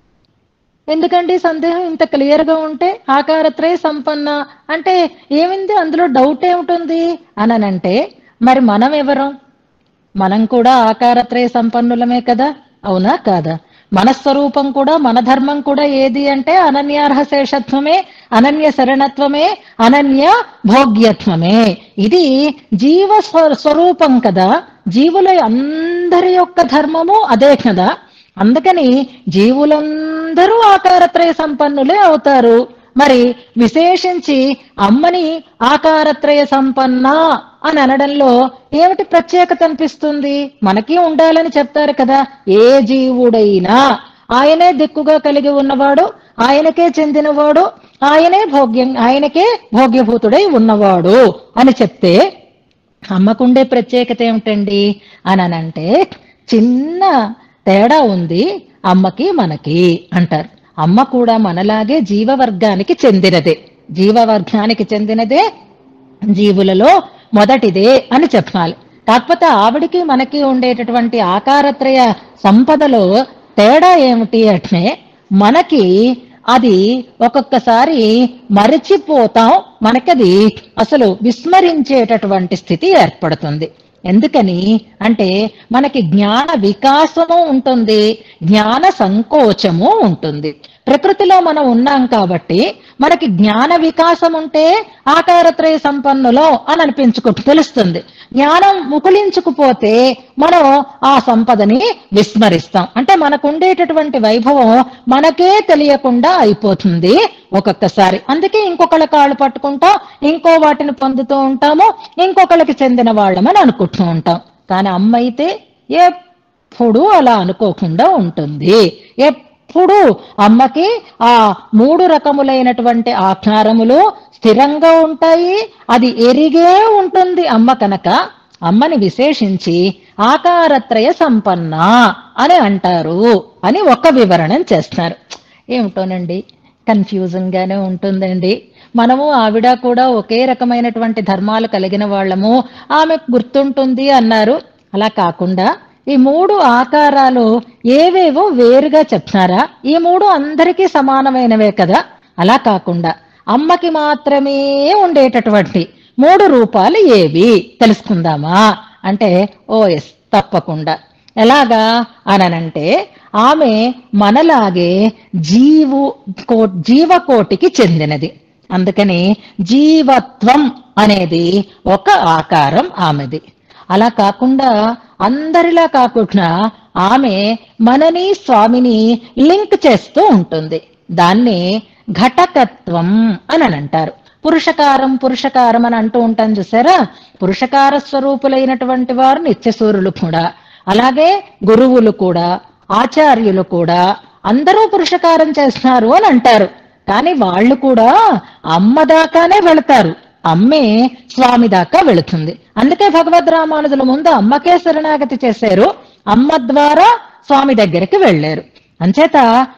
ఎందుకండి సందేహం ఇంత క్లియర్ గా ఉంటే ఆకారత్రయ సంపన్న అంటే ఏమింది అందులో డౌట్ ఏమిటుంది అననంటే మరి మనం ఎవరం మనం కూడా ఆకారత్రయ సంపన్నులమే కదా అవునా కాదా మన స్వరూపం కూడా మన ధర్మం కూడా ఏది అంటే అనన్యార్హ శేషత్వమే అనన్య శరణత్వమే అనన్య భోగ్యత్వమే ఇది జీవ స్వ- స్వరూపం కదా జీవుల అందరి యొక్క ధర్మము అదే కదా అందుకని జీవులందరూ ఆకారత్రయ సంపన్నులే అవుతారు మరి విశేషించి అమ్మని ఆకారత్రయ సంపన్న అని అనడంలో ఏమిటి ప్రత్యేకత అనిపిస్తుంది మనకి ఉండాలని చెప్తారు కదా ఏ జీవుడైనా ఆయనే దిక్కుగా కలిగి ఉన్నవాడు ఆయనకే చెందినవాడు ఆయనే భోగ్యం ఆయనకే భోగ్యభూతుడై ఉన్నవాడు అని చెప్తే అమ్మకుండే ప్రత్యేకత ఏమిటండి అని అనంటే చిన్న తేడా ఉంది అమ్మకి మనకి అంటారు అమ్మ కూడా మనలాగే జీవవర్గానికి చెందినదే జీవవర్గానికి చెందినదే జీవులలో మొదటిదే అని చెప్పాలి కాకపోతే ఆవిడికి మనకి ఉండేటటువంటి ఆకారత్రయ సంపదలో తేడా ఏమిటి అంటే మనకి అది ఒక్కొక్కసారి మరచిపోతాం మనకది అసలు విస్మరించేటటువంటి స్థితి ఏర్పడుతుంది ఎందుకని అంటే మనకి జ్ఞాన వికాసము ఉంటుంది జ్ఞాన సంకోచము ఉంటుంది ప్రకృతిలో మనం ఉన్నాం కాబట్టి మనకి జ్ఞాన వికాసం ఉంటే ఆకారత్రయ సంపన్నులో అని అనిపించుకుంటూ తెలుస్తుంది జ్ఞానం ముకులించుకుపోతే మనం ఆ సంపదని విస్మరిస్తాం అంటే మనకు ఉండేటటువంటి వైభవం మనకే తెలియకుండా అయిపోతుంది ఒక్కొక్కసారి అందుకే ఇంకొకళ్ళ కాళ్ళు పట్టుకుంటాం ఇంకో వాటిని పొందుతూ ఉంటాము ఇంకొకళ్ళకి చెందిన వాళ్ళమని అనుకుంటూ ఉంటాం కానీ అమ్మ అయితే ఎప్పుడు అలా అనుకోకుండా ఉంటుంది ఎప్పుడు అమ్మకి ఆ మూడు రకములైనటువంటి ఆకారములు స్థిరంగా ఉంటాయి అది ఎరిగే ఉంటుంది అమ్మ కనుక అమ్మని విశేషించి ఆకారత్రయ సంపన్న అని అంటారు అని ఒక వివరణం చేస్తారు ఏమిటోనండి కన్ఫ్యూజింగ్ గానే ఉంటుందండి మనము ఆవిడ కూడా ఒకే రకమైనటువంటి ధర్మాలు కలిగిన వాళ్ళము ఆమె గుర్తుంటుంది అన్నారు అలా కాకుండా ఈ మూడు ఆకారాలు ఏవేవో వేరుగా చెప్తున్నారా ఈ మూడు అందరికీ సమానమైనవే కదా అలా కాకుండా అమ్మకి మాత్రమే ఉండేటటువంటి మూడు రూపాలు ఏవి తెలుసుకుందామా అంటే ఓ ఎస్ తప్పకుండా ఎలాగా అననంటే ఆమె మనలాగే జీవు కో జీవకోటికి చెందినది అందుకని జీవత్వం అనేది ఒక ఆకారం ఆమెది అలా కాకుండా అందరిలా కాకుండా ఆమె మనని స్వామిని లింక్ చేస్తూ ఉంటుంది దాన్ని ఘటకత్వం అని అని అంటారు పురుషకారం పురుషకారం అని అంటూ ఉంటాం చూసారా పురుషకార స్వరూపులైనటువంటి వారు నిత్యసూరులు కూడా అలాగే గురువులు కూడా ఆచార్యులు కూడా అందరూ పురుషకారం చేస్తున్నారు అని అంటారు కానీ వాళ్ళు కూడా అమ్మ దాకానే వెళతారు అమ్మే స్వామి దాకా వెళుతుంది అందుకే భగవద్ రామానుజుల ముందు అమ్మకే శరణాగతి చేశారు అమ్మ ద్వారా స్వామి దగ్గరికి వెళ్ళారు అంచేత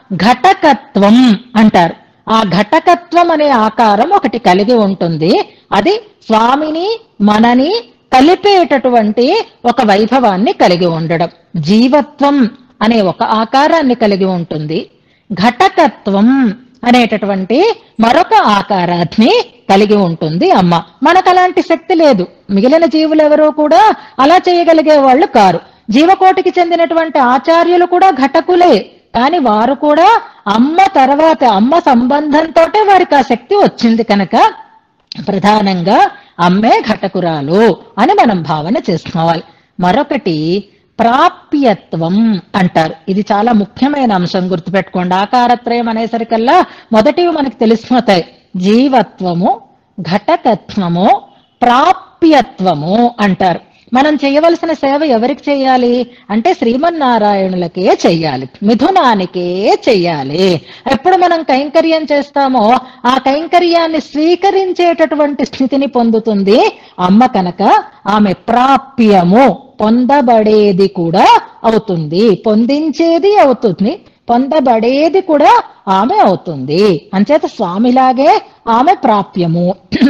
ఘటకత్వం అంటారు ఆ ఘటకత్వం అనే ఆకారం ఒకటి కలిగి ఉంటుంది అది స్వామిని మనని కలిపేటటువంటి ఒక వైభవాన్ని కలిగి ఉండడం జీవత్వం అనే ఒక ఆకారాన్ని కలిగి ఉంటుంది ఘటకత్వం అనేటటువంటి మరొక ఆకారాన్ని కలిగి ఉంటుంది అమ్మ మనకు అలాంటి శక్తి లేదు మిగిలిన జీవులు ఎవరూ కూడా అలా చేయగలిగే వాళ్ళు కారు జీవకోటికి చెందినటువంటి ఆచార్యులు కూడా ఘటకులే కానీ వారు కూడా అమ్మ తర్వాత అమ్మ సంబంధంతో వారికి ఆ శక్తి వచ్చింది కనుక ప్రధానంగా అమ్మే ఘటకురాలు అని మనం భావన చేసుకోవాలి మరొకటి ప్రాప్యత్వం అంటారు ఇది చాలా ముఖ్యమైన అంశం గుర్తుపెట్టుకోండి ఆకారత్రయం అనేసరికల్లా మొదటివి మనకి తెలిసిపోతాయి జీవత్వము ఘటకత్వము ప్రాప్యత్వము అంటారు మనం చేయవలసిన సేవ ఎవరికి చేయాలి అంటే శ్రీమన్నారాయణులకే చెయ్యాలి మిథునానికే చెయ్యాలి ఎప్పుడు మనం కైంకర్యం చేస్తామో ఆ కైంకర్యాన్ని స్వీకరించేటటువంటి స్థితిని పొందుతుంది అమ్మ కనుక ఆమె ప్రాప్యము పొందబడేది కూడా అవుతుంది పొందించేది అవుతుంది పొందబడేది కూడా ఆమె అవుతుంది అంచేత స్వామిలాగే ఆమె ప్రాప్యము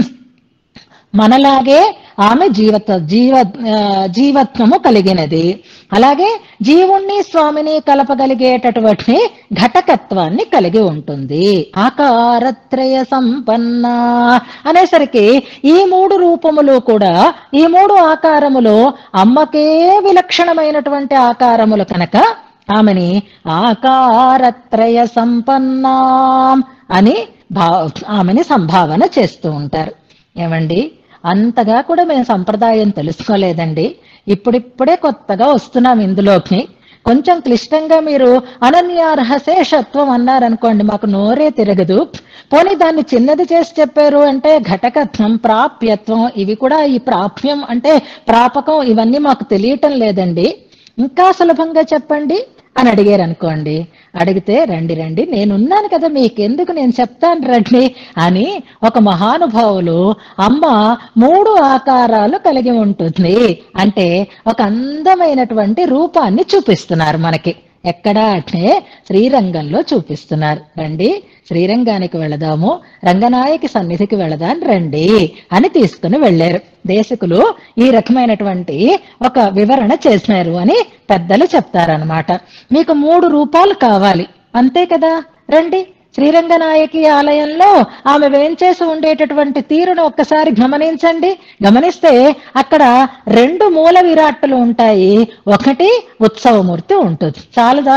మనలాగే ఆమె జీవత జీవ ఆ, జీవత్వము కలిగినది అలాగే జీవుణ్ణి స్వామిని కలపగలిగేటటువంటి ఘటకత్వాన్ని కలిగి ఉంటుంది ఆకారత్రయ సంపన్న అనేసరికి ఈ మూడు రూపములు కూడా ఈ మూడు ఆకారములు అమ్మకే విలక్షణమైనటువంటి ఆకారములు కనుక ఆమెని ఆకారత్రయ సంపన్నాం అని భా ఆమెని సంభావన చేస్తూ ఉంటారు ఏమండి అంతగా కూడా మేము సంప్రదాయం తెలుసుకోలేదండి ఇప్పుడిప్పుడే కొత్తగా వస్తున్నాం ఇందులోకి కొంచెం క్లిష్టంగా మీరు అనన్యార్హ శేషత్వం అన్నారనుకోండి మాకు నోరే తిరగదు పోనీ దాన్ని చిన్నది చేసి చెప్పారు అంటే ఘటకత్వం ప్రాప్యత్వం ఇవి కూడా ఈ ప్రాప్యం అంటే ప్రాపకం ఇవన్నీ మాకు తెలియటం లేదండి ఇంకా సులభంగా చెప్పండి అని అడిగారు అనుకోండి అడిగితే రండి రండి నేనున్నాను కదా మీకెందుకు నేను చెప్తాను రండి అని ఒక మహానుభావులు అమ్మ మూడు ఆకారాలు కలిగి ఉంటుంది అంటే ఒక అందమైనటువంటి రూపాన్ని చూపిస్తున్నారు మనకి ఎక్కడ అంటే శ్రీరంగంలో చూపిస్తున్నారు రండి శ్రీరంగానికి వెళదాము రంగనాయకి సన్నిధికి వెళదాం రండి అని తీసుకుని వెళ్ళారు దేశకులు ఈ రకమైనటువంటి ఒక వివరణ చేసినారు అని పెద్దలు చెప్తారనమాట మీకు మూడు రూపాలు కావాలి అంతే కదా రండి శ్రీరంగనాయకి ఆలయంలో ఆమె వేంచేసి ఉండేటటువంటి తీరును ఒక్కసారి గమనించండి గమనిస్తే అక్కడ రెండు మూల విరాట్టులు ఉంటాయి ఒకటి ఉత్సవమూర్తి ఉంటుంది చాలుదా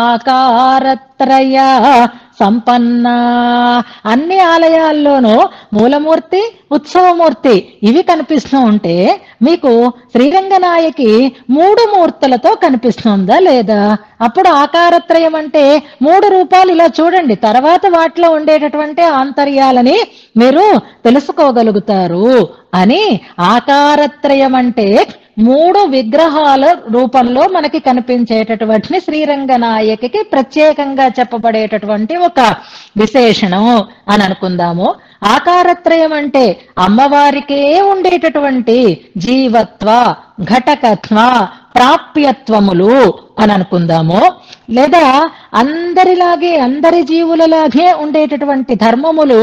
ఆకారత్రయ సంపన్న అన్ని ఆలయాల్లోనూ మూలమూర్తి ఉత్సవమూర్తి ఇవి కనిపిస్తూ ఉంటే మీకు శ్రీరంగనాయకి మూడు మూర్తులతో కనిపిస్తుందా లేదా అప్పుడు ఆకారత్రయం అంటే మూడు రూపాలు ఇలా చూడండి తర్వాత వాటిలో ఉండేటటువంటి ఆంతర్యాలని మీరు తెలుసుకోగలుగుతారు అని ఆకారత్రయం అంటే మూడు విగ్రహాల రూపంలో మనకి కనిపించేటటువంటి శ్రీరంగనాయకి ప్రత్యేకంగా చెప్పబడేటటువంటి ఒక విశేషణం అని అనుకుందాము ఆకారత్రయం అంటే అమ్మవారికే ఉండేటటువంటి జీవత్వ ఘటకత్వ ప్రాప్యత్వములు అని అనుకుందాము లేదా అందరిలాగే అందరి జీవులలాగే ఉండేటటువంటి ధర్మములు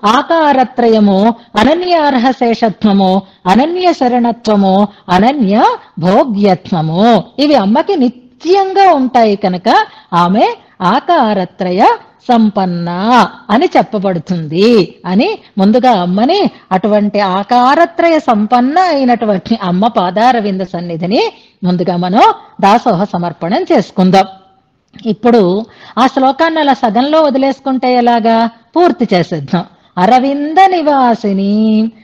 ఆకారత్రయము అనన్యార్హ శేషత్వము అనన్య శరణత్వము అనన్య భోగ్యత్వము ఇవి అమ్మకి నిత్యంగా ఉంటాయి కనుక ఆమె ఆకారత్రయ సంపన్న అని చెప్పబడుతుంది అని ముందుగా అమ్మని అటువంటి ఆకారత్రయ సంపన్న అయినటువంటి అమ్మ పాదార వింద సన్నిధిని ముందుగా మనం దాసోహ సమర్పణం చేసుకుందాం ఇప్పుడు ఆ శ్లోకాన్ని అలా సగంలో వదిలేసుకుంటే ఎలాగా పూర్తి చేసేద్దాం అరవింద నివాసిని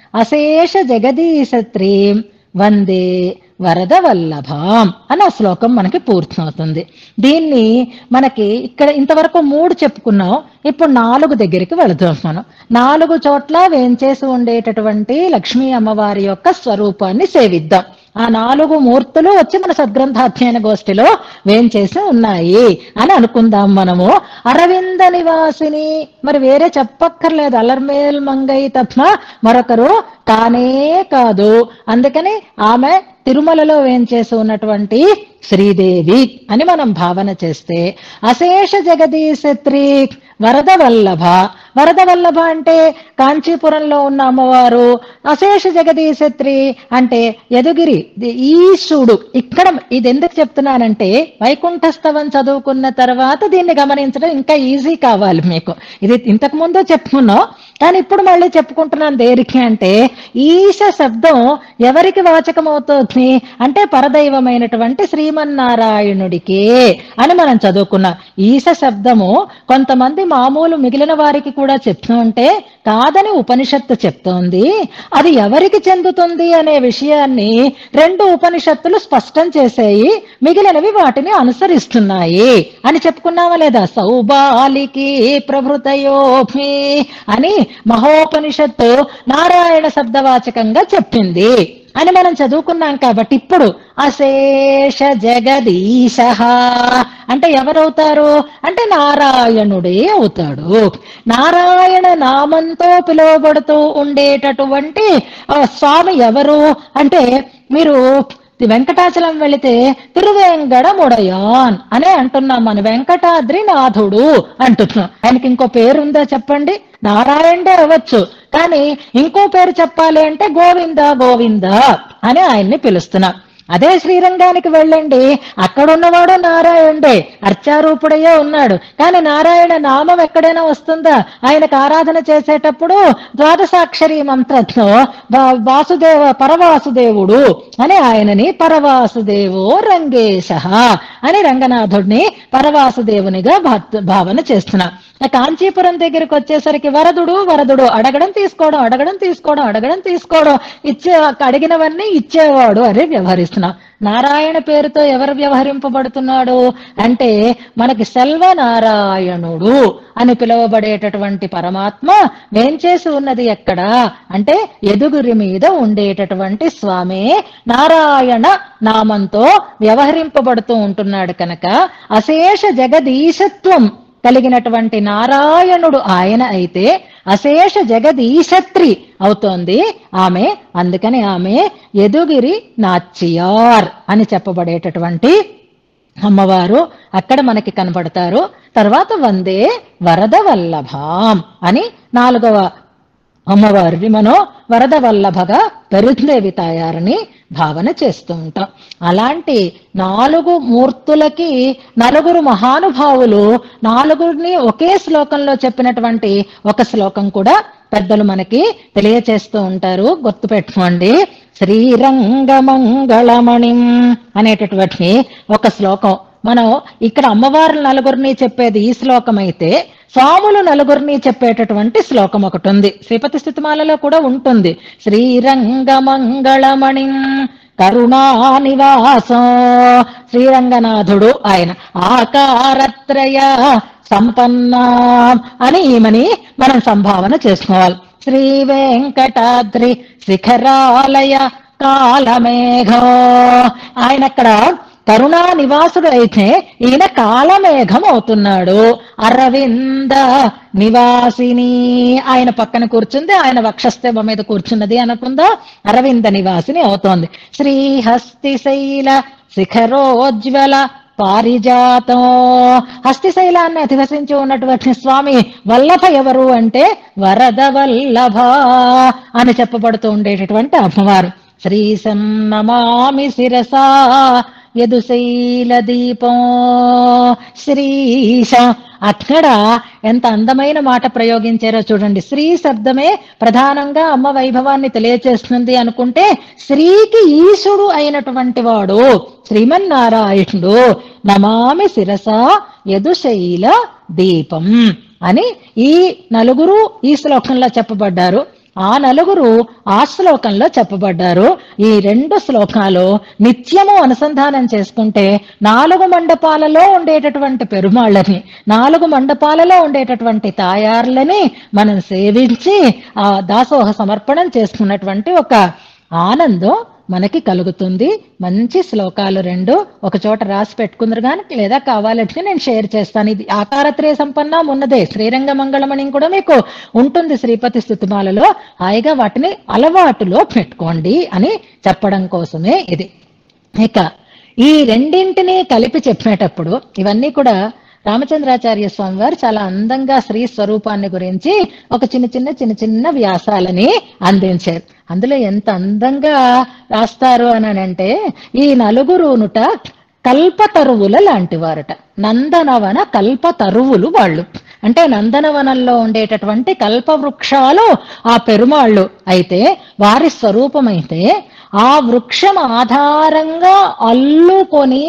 అశేష జగదీశత్రీం వందే వరద వల్లభాం అని ఆ శ్లోకం మనకి పూర్తవుతుంది దీన్ని మనకి ఇక్కడ ఇంతవరకు మూడు చెప్పుకున్నాం ఇప్పుడు నాలుగు దగ్గరికి వెళదాం మనం నాలుగు చోట్ల వేంచేసి ఉండేటటువంటి లక్ష్మీ అమ్మవారి యొక్క స్వరూపాన్ని సేవిద్దాం ఆ నాలుగు మూర్తులు వచ్చి మన సద్గ్రంథాధ్యయన గోష్ఠిలో వేంచేసి ఉన్నాయి అని అనుకుందాం మనము అరవింద నివాసిని మరి వేరే చెప్పక్కర్లేదు అలర్మేల్ మంగై తప్ప మరొకరు కానే కాదు అందుకని ఆమె తిరుమలలో వేంచేసి ఉన్నటువంటి శ్రీదేవి అని మనం భావన చేస్తే అశేష జగదీశత్రి వరద వల్లభ వరద వల్లభ అంటే కాంచీపురంలో ఉన్న అమ్మవారు అశేష జగదీశత్రి అంటే యదుగిరి ది- ఈశుడు ఇక్కడ ఇది ఎందుకు చెప్తున్నానంటే వైకుంఠస్తవం చదువుకున్న తర్వాత దీన్ని గమనించడం ఇంకా ఈజీ కావాలి మీకు ఇది ఇంతకు ముందు చెప్పుకున్నాం కానీ ఇప్పుడు మళ్ళీ చెప్పుకుంటున్నాను దేనికి అంటే ఈశ శబ్దం ఎవరికి వాచకమవుతుంది అంటే పరదైవమైనటువంటి శ్రీమన్నారాయణుడికి అని మనం చదువుకున్నాం ఈశ శబ్దము కొంతమంది మామూలు మిగిలిన వారికి కూడా చెప్తూ ఉంటే కాదని ఉపనిషత్తు చెప్తోంది అది ఎవరికి చెందుతుంది అనే విషయాన్ని రెండు ఉపనిషత్తులు స్పష్టం చేసాయి మిగిలినవి వాటిని అనుసరిస్తున్నాయి అని చెప్పుకున్నామా లేదా సౌబాలికి ప్రభృతయోభి అని మహోపనిషత్తు నారాయణ శబ్దవాచకంగా చెప్పింది అని మనం చదువుకున్నాం కాబట్టి ఇప్పుడు అశేష జగదీశ అంటే ఎవరవుతారు అంటే నారాయణుడే అవుతాడు నారాయణ నామంతో పిలువబడుతూ ఉండేటటువంటి ఆ, స్వామి ఎవరు అంటే మీరు వెంకటాచలం వెళితే తిరువేంగడముడయాన్ అనే అంటున్నాం మన వెంకటాద్రి నాథుడు అంటున్నాం ఆయనకి ఇంకో పేరు ఉందా చెప్పండి నారాయణే అవ్వచ్చు కానీ ఇంకో పేరు చెప్పాలి అంటే గోవింద గోవింద అని ఆయన్ని పిలుస్తున్నాం అదే శ్రీరంగానికి వెళ్ళండి అక్కడ ఉన్నవాడు నారాయణుడే అర్చారూపుడయ్యే ఉన్నాడు కానీ నారాయణ నామం ఎక్కడైనా వస్తుందా ఆయనకు ఆరాధన చేసేటప్పుడు ద్వాదశాక్షరి మంత్రంతో వా- వాసుదేవ పరవాసుదేవుడు అని ఆయనని పరవాసుదేవో రంగేశ అని రంగనాథుడిని పరవాసుదేవునిగా భా- భావన చేస్తున్నా ఆ కాంచీపురం దగ్గరికి వచ్చేసరికి వరదుడు వరదుడు అడగడం తీసుకోవడం అడగడం తీసుకోవడం అడగడం తీసుకోవడం ఇచ్చే అడిగినవన్నీ ఇచ్చేవాడు అని వ్యవహరిస్తున్నాం నారాయణ పేరుతో ఎవరు వ్యవహరింపబడుతున్నాడు అంటే మనకి సెల్వ నారాయణుడు అని పిలువబడేటటువంటి పరమాత్మ వేంచేసి ఉన్నది ఎక్కడ అంటే ఎదుగురి మీద ఉండేటటువంటి స్వామి నారాయణ నామంతో వ్యవహరింపబడుతూ ఉంటున్నాడు కనుక అశేష జగదీశత్వం కలిగినటువంటి నారాయణుడు ఆయన అయితే అశేష జగదీశత్రి అవుతోంది ఆమె అందుకని ఆమె ఎదుగిరి నాచ్యార్ అని చెప్పబడేటటువంటి అమ్మవారు అక్కడ మనకి కనబడతారు తర్వాత వందే వరద వల్లభాం అని నాలుగవ అమ్మవారిని మనం వరద వల్లభగా పెరుందేవి తాయారని భావన చేస్తూ ఉంటాం అలాంటి నాలుగు మూర్తులకి నలుగురు మహానుభావులు నాలుగురిని ఒకే శ్లోకంలో చెప్పినటువంటి ఒక శ్లోకం కూడా పెద్దలు మనకి తెలియచేస్తూ ఉంటారు గుర్తుపెట్టుకోండి శ్రీరంగమంగళమణిం అనేటటువంటి ఒక శ్లోకం మనం ఇక్కడ అమ్మవారు నలుగురిని చెప్పేది ఈ శ్లోకం అయితే స్వాములు నలుగురిని చెప్పేటటువంటి శ్లోకం ఒకటి ఉంది శ్రీపతి స్థితిమాలలో కూడా ఉంటుంది శ్రీరంగమంగళమణిం కరుణానివాసం శ్రీరంగనాథుడు ఆయన ఆకారత్రయ సంపన్న అని ఈమెని మనం సంభావన చేసుకోవాలి శ్రీ వెంకటాద్రి శిఖరాలయ కాలమేఘో ఆయన అక్కడ కరుణా నివాసుడు అయితే ఈయన కాలమేఘం అవుతున్నాడు అరవింద నివాసిని ఆయన పక్కన కూర్చుంది ఆయన వక్షస్థెమ మీద కూర్చున్నది అనుకుందా అరవింద నివాసిని అవుతోంది శ్రీహస్తి శైల శిఖరోజ్వల పారిజాతం హస్తిశైలాన్ని అధివసించి ఉన్నటువంటి స్వామి వల్లభ ఎవరు అంటే వరద వల్లభ అని చెప్పబడుతూ ఉండేటటువంటి అమ్మవారు శ్రీశం నమామి శిరసా యదుశైల దీపం శ్రీశ అక్కడ ఎంత అందమైన మాట ప్రయోగించారో చూడండి శ్రీ శబ్దమే ప్రధానంగా అమ్మ వైభవాన్ని తెలియచేస్తుంది అనుకుంటే శ్రీకి ఈశుడు అయినటువంటి వాడు శ్రీమన్నారాయణుడు నమామి శిరస యదుశైల దీపం అని ఈ నలుగురు ఈ శ్లోకంలో చెప్పబడ్డారు ఆ నలుగురు ఆ శ్లోకంలో చెప్పబడ్డారు ఈ రెండు శ్లోకాలు నిత్యము అనుసంధానం చేసుకుంటే నాలుగు మండపాలలో ఉండేటటువంటి పెరుమాళ్ళని నాలుగు మండపాలలో ఉండేటటువంటి తాయార్లని మనం సేవించి ఆ దాసోహ సమర్పణం చేసుకున్నటువంటి ఒక ఆనందం మనకి కలుగుతుంది మంచి శ్లోకాలు రెండు ఒక చోట రాసి పెట్టుకుందరు కానీ లేదా కావాలంటే నేను షేర్ చేస్తాను ఇది ఆకారత్రయ సంపన్నం ఉన్నదే శ్రీరంగ మంగళమణి కూడా మీకు ఉంటుంది శ్రీపతి స్థుతిమాలలో హాయిగా వాటిని అలవాటులో పెట్టుకోండి అని చెప్పడం కోసమే ఇది ఇక ఈ రెండింటిని కలిపి చెప్పేటప్పుడు ఇవన్నీ కూడా రామచంద్రాచార్య స్వామి వారు చాలా అందంగా స్త్రీ స్వరూపాన్ని గురించి ఒక చిన్న చిన్న చిన్న చిన్న వ్యాసాలని అందించారు అందులో ఎంత అందంగా రాస్తారు అని అంటే ఈ నలుగురునుట కల్పతరువుల లాంటి వారట నందనవన కల్పతరువులు వాళ్ళు అంటే నందనవనంలో ఉండేటటువంటి కల్ప వృక్షాలు ఆ పెరుమాళ్ళు అయితే వారి స్వరూపమైతే ఆ వృక్షం ఆధారంగా అల్లుకొని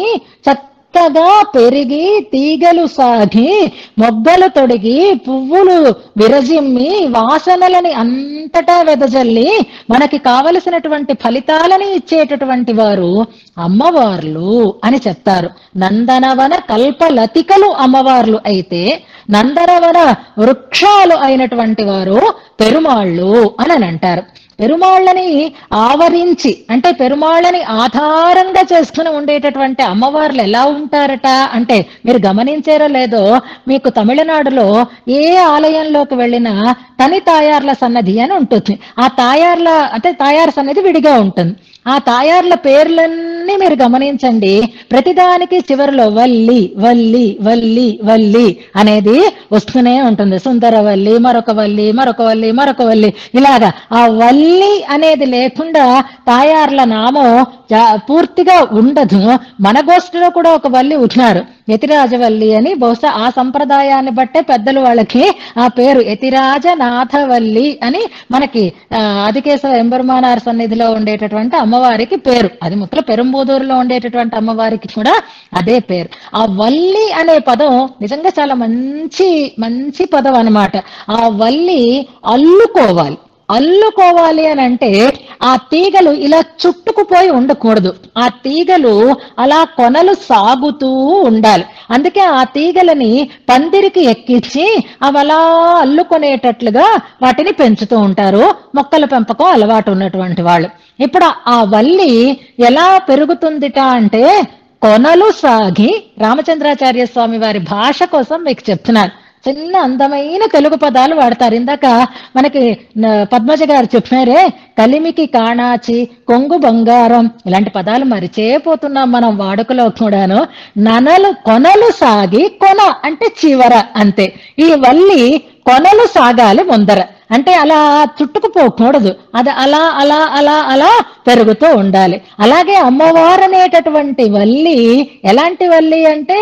చక్కగా పెరిగి తీగలు సాగి మొగ్గలు తొడిగి పువ్వులు విరజిమ్మి వాసనలని అంతటా వెదజల్లి మనకి కావలసినటువంటి ఫలితాలని ఇచ్చేటటువంటి వారు అమ్మవార్లు అని చెప్తారు నందనవన కల్పలతికలు అమ్మవార్లు అయితే నందనవన వృక్షాలు అయినటువంటి వారు పెరుమాళ్ళు అని అంటారు పెరుమాళ్ళని ఆవరించి అంటే పెరుమాళ్ళని ఆధారంగా చేసుకుని ఉండేటటువంటి అమ్మవార్లు ఎలా ఉంటారట అంటే మీరు గమనించారో లేదో మీకు తమిళనాడులో ఏ ఆలయంలోకి వెళ్ళినా తని తాయార్ల సన్నధి అని ఉంటుంది ఆ తాయార్ల అంటే తాయార్ సన్నది విడిగా ఉంటుంది ఆ తాయార్ల పేర్లన్నీ మీరు గమనించండి ప్రతిదానికి చివరిలో వల్లి వల్లి వల్లి వల్లి అనేది వస్తూనే ఉంటుంది సుందరవల్లి మరొక వల్లి మరొక వల్లి మరొక వల్లి ఇలాగా ఆ వల్లి అనేది లేకుండా తాయార్ల నామం జా- పూర్తిగా ఉండదు మన గోష్ఠిలో కూడా ఒక వల్లి ఉన్నారు యతిరాజవల్లి అని బహుశా ఆ సంప్రదాయాన్ని బట్టే పెద్దలు వాళ్ళకి ఆ పేరు యతిరాజ నాథవల్లి అని మనకి ఆ, ఆదికేశవ ఎంబెరుమానార్ సన్నిధిలో ఉండేటటువంటి అమ్మవారికి పేరు అది ముక్కల పెరుంబూదూరులో ఉండేటటువంటి అమ్మవారికి కూడా అదే పేరు ఆ వల్లి అనే పదం నిజంగా చాలా మంచి మంచి పదం అన్నమాట ఆ వల్లి అల్లుకోవాలి అల్లుకోవాలి అని అంటే ఆ తీగలు ఇలా చుట్టుకుపోయి ఉండకూడదు ఆ తీగలు అలా కొనలు సాగుతూ ఉండాలి అందుకే ఆ తీగలని పందిరికి ఎక్కించి అవి అలా అల్లుకునేటట్లుగా వాటిని పెంచుతూ ఉంటారు మొక్కల పెంపకం అలవాటు ఉన్నటువంటి వాళ్ళు ఇప్పుడు ఆ వల్లి ఎలా పెరుగుతుందిట అంటే కొనలు సాగి రామచంద్రాచార్య స్వామి వారి భాష కోసం మీకు చెప్తున్నాను చిన్న అందమైన తెలుగు పదాలు వాడతారు ఇందాక మనకి న- పద్మజ గారు చెప్పారే కలిమికి కాణాచి కొంగు బంగారం ఇలాంటి పదాలు మరిచేపోతున్నాం మనం వాడుకలో కూడాను ననలు కొనలు సాగి కొన అంటే చివర అంతే ఈ వల్లి కొనలు సాగాలి ముందర అంటే అలా చుట్టుకుపోకూడదు అది అలా అలా అలా అలా పెరుగుతూ ఉండాలి అలాగే అమ్మవారు అనేటటువంటి వల్లి ఎలాంటి వల్లి అంటే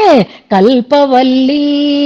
కల్పవల్లి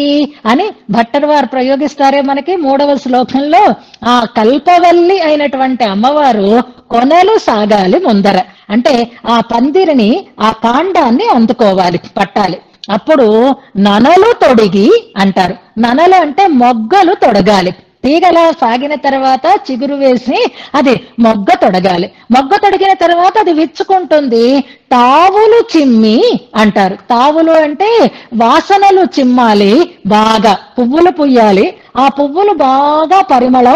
అని భట్టర్ వారు ప్రయోగిస్తారే మనకి మూడవ శ్లోకంలో ఆ కల్పవల్లి అయినటువంటి అమ్మవారు కొనలు సాగాలి ముందర అంటే ఆ పందిరిని ఆ కాండాన్ని అందుకోవాలి పట్టాలి అప్పుడు ననలు తొడిగి అంటారు ననలు అంటే మొగ్గలు తొడగాలి తీగల సాగిన తర్వాత చిగురు వేసి అది మొగ్గ తొడగాలి మొగ్గ తొడిగిన తర్వాత అది విచ్చుకుంటుంది తావులు చిమ్మి అంటారు తావులు అంటే వాసనలు చిమ్మాలి బాగా పువ్వులు పుయ్యాలి ఆ పువ్వులు బాగా పరిమళం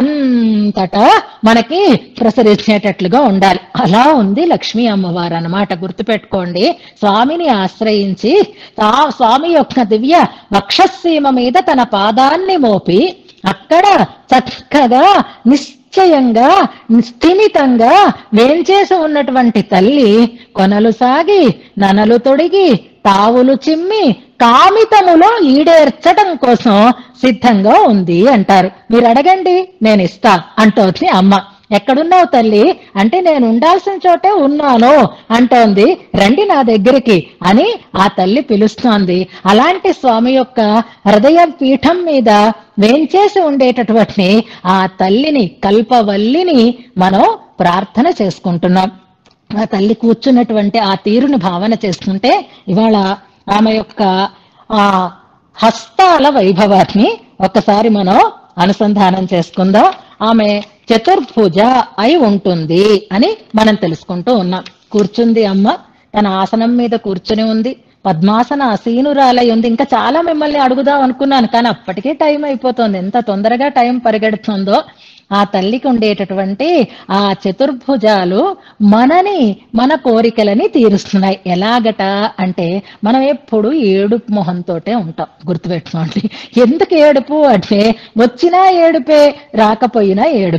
అంతటా మనకి ప్రసరించేటట్లుగా ఉండాలి అలా ఉంది లక్ష్మీ అమ్మవారు అన్నమాట గుర్తుపెట్టుకోండి స్వామిని ఆశ్రయించి తా- స్వామి యొక్క దివ్య వక్షసీమ మీద తన పాదాన్ని మోపి అక్కడ చక్కగా నిశ్చయంగా స్థిమితంగా వేంచేసి ఉన్నటువంటి తల్లి కొనలు సాగి ననలు తొడిగి తావులు చిమ్మి కామితములో ఈడేర్చడం కోసం సిద్ధంగా ఉంది అంటారు మీరు అడగండి నేను ఇస్తా అంటోంది అమ్మ ఎక్కడున్నావు తల్లి అంటే నేను ఉండాల్సిన చోటే ఉన్నాను అంటోంది రండి నా దగ్గరికి అని ఆ తల్లి పిలుస్తోంది అలాంటి స్వామి యొక్క హృదయ పీఠం మీద వేంచేసి ఉండేటటువంటి ఆ తల్లిని కల్పవల్లిని మనం ప్రార్థన చేసుకుంటున్నాం ఆ తల్లి కూర్చున్నటువంటి ఆ తీరుని భావన చేసుకుంటే ఇవాళ ఆమె యొక్క ఆ హస్తాల వైభవాన్ని ఒక్కసారి మనం అనుసంధానం చేసుకుందాం ఆమె చతుర్భుజ అయి ఉంటుంది అని మనం తెలుసుకుంటూ ఉన్నాం కూర్చుంది అమ్మ తన ఆసనం మీద కూర్చుని ఉంది పద్మాసన అసీనురాలై ఉంది ఇంకా చాలా మిమ్మల్ని అడుగుదాం అనుకున్నాను కానీ అప్పటికే టైం అయిపోతుంది ఎంత తొందరగా టైం పరిగెడుతుందో ఆ తల్లికి ఉండేటటువంటి ఆ చతుర్భుజాలు మనని మన కోరికలని తీరుస్తున్నాయి ఎలాగట అంటే మనం ఎప్పుడు ఏడుపు మొహంతోటే ఉంటాం గుర్తుపెట్టుకోండి ఎందుకు ఏడుపు అంటే వచ్చినా ఏడుపే రాకపోయినా ఏడుపే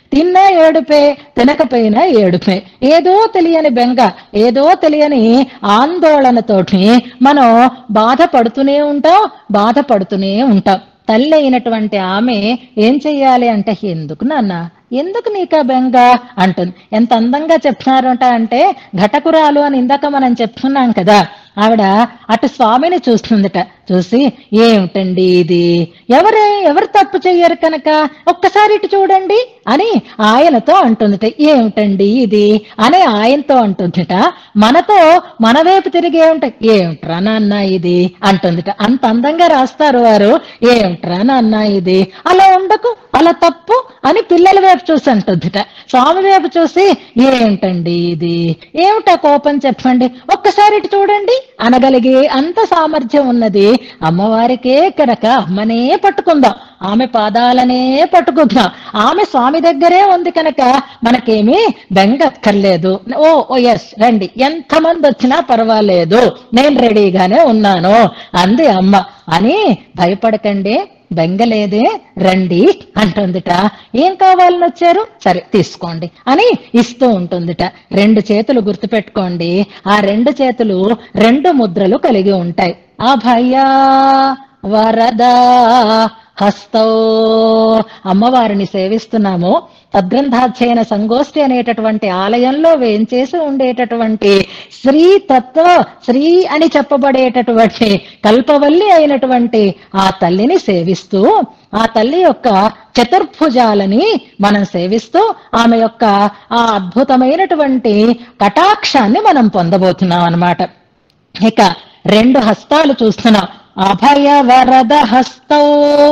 తిన్నా ఏడుపే తినకపోయినా ఏడుపే ఏదో తెలియని బెంగ ఏదో తెలియని ఆందోళనతోటి మనం బాధపడుతూనే ఉంటాం బాధపడుతూనే ఉంటాం తల్లి అయినటువంటి ఆమె ఏం చెయ్యాలి అంటే ఎందుకు నాన్న ఎందుకు నీకా బెంగ అంటుంది ఎంత అందంగా చెప్తున్నారంట అంటే ఘటకురాలు అని ఇందాక మనం చెప్తున్నాం కదా ఆవిడ అటు స్వామిని చూస్తుందట చూసి ఏమిటండి ఇది ఎవరే ఎవరు తప్పు చెయ్యరు కనుక ఒక్కసారి ఇటు చూడండి అని ఆయనతో అంటుందిట ఏమిటండి ఇది అని ఆయనతో అంటుందిట మనతో మన వైపు తిరిగి ఏమిట ఏమిట్రా నాన్న ఇది అంటుందిట అంత అందంగా రాస్తారు వారు ఏమిట్రా నాన్న ఇది అలా ఉండకు అలా తప్పు అని పిల్లల వైపు చూసి అంటుందిట స్వామి వైపు చూసి ఏమిటండి ఇది ఏమిటా కోపం చెప్పండి ఒక్కసారి ఇటు చూడండి అనగలిగే అంత సామర్థ్యం ఉన్నది అమ్మవారికే కనుక అమ్మనే పట్టుకుందాం ఆమె పాదాలనే పట్టుకుందాం ఆమె స్వామి దగ్గరే ఉంది కనుక మనకేమీ బెంగక్కర్లేదు ఓ ఓ ఎస్ రండి ఎంతమంది వచ్చినా పర్వాలేదు నేను రెడీగానే ఉన్నాను అంది అమ్మ అని భయపడకండి బెంగలేదే రండి అంటుందిట ఏం కావాలని వచ్చారు సరే తీసుకోండి అని ఇస్తూ ఉంటుందిట రెండు చేతులు గుర్తుపెట్టుకోండి ఆ రెండు చేతులు రెండు ముద్రలు కలిగి ఉంటాయి అభయ వరద హస్తో అమ్మవారిని సేవిస్తున్నాము తద్గ్రంథాధ్యయన సంగోష్ఠి అనేటటువంటి ఆలయంలో వేంచేసి ఉండేటటువంటి శ్రీ తత్వ శ్రీ అని చెప్పబడేటటువంటి కల్పవల్లి అయినటువంటి ఆ తల్లిని సేవిస్తూ ఆ తల్లి యొక్క చతుర్భుజాలని మనం సేవిస్తూ ఆమె యొక్క ఆ అద్భుతమైనటువంటి కటాక్షాన్ని మనం పొందబోతున్నాం అన్నమాట ఇక రెండు హస్తాలు చూస్తున్నాం అభయ వరద హస్తౌ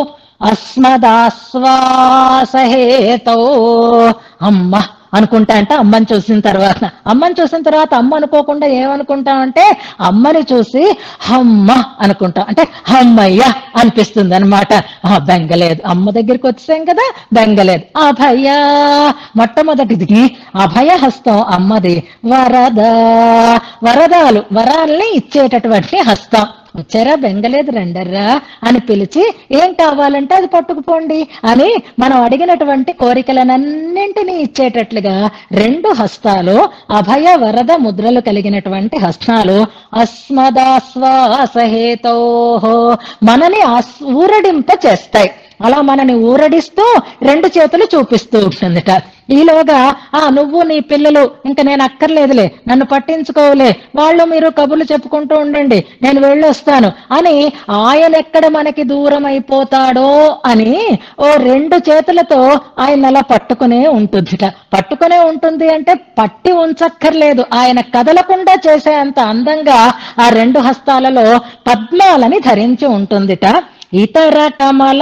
అస్మదాశ్వాసహేతో అమ్మ అనుకుంటా అంటే అమ్మని చూసిన తర్వాత అమ్మని చూసిన తర్వాత అమ్మ అనుకోకుండా ఏమనుకుంటామంటే అమ్మని చూసి అమ్మ అనుకుంటాం అంటే అమ్మయ్య అనిపిస్తుంది అనమాట బెంగలేదు అమ్మ దగ్గరికి వచ్చాం కదా బెంగలేదు అభయ మొట్టమొదటిది అభయ హస్తం అమ్మది వరద వరదాలు వరాల్ని ఇచ్చేటటువంటి హస్తం వచ్చారా బెంగలేదు రండర్రా అని పిలిచి ఏం కావాలంటే అది పట్టుకుపోండి అని మనం అడిగినటువంటి కోరికలనన్నింటినీ ఇచ్చేటట్లుగా రెండు హస్తాలు అభయ వరద ముద్రలు కలిగినటువంటి హస్తాలు అస్మదాశ్వాసహేతో మనని ఆస్- ఊరడింప చేస్తాయి అలా మనని ఊరడిస్తూ రెండు చేతులు చూపిస్తూ ఉంటుందిట ఈలోగా ఆ నువ్వు నీ పిల్లలు ఇంకా నేను అక్కర్లేదులే నన్ను పట్టించుకోవులే వాళ్ళు మీరు కబుర్లు చెప్పుకుంటూ ఉండండి నేను వెళ్ళొస్తాను అని ఆయన ఎక్కడ మనకి దూరం అయిపోతాడో అని ఓ రెండు చేతులతో ఆయన అలా పట్టుకునే ఉంటుందిట పట్టుకునే ఉంటుంది అంటే పట్టి ఉంచక్కర్లేదు ఆయన కదలకుండా చేసే అంత అందంగా ఆ రెండు హస్తాలలో పద్మాలని ధరించి ఉంటుందిట ఇతర కమల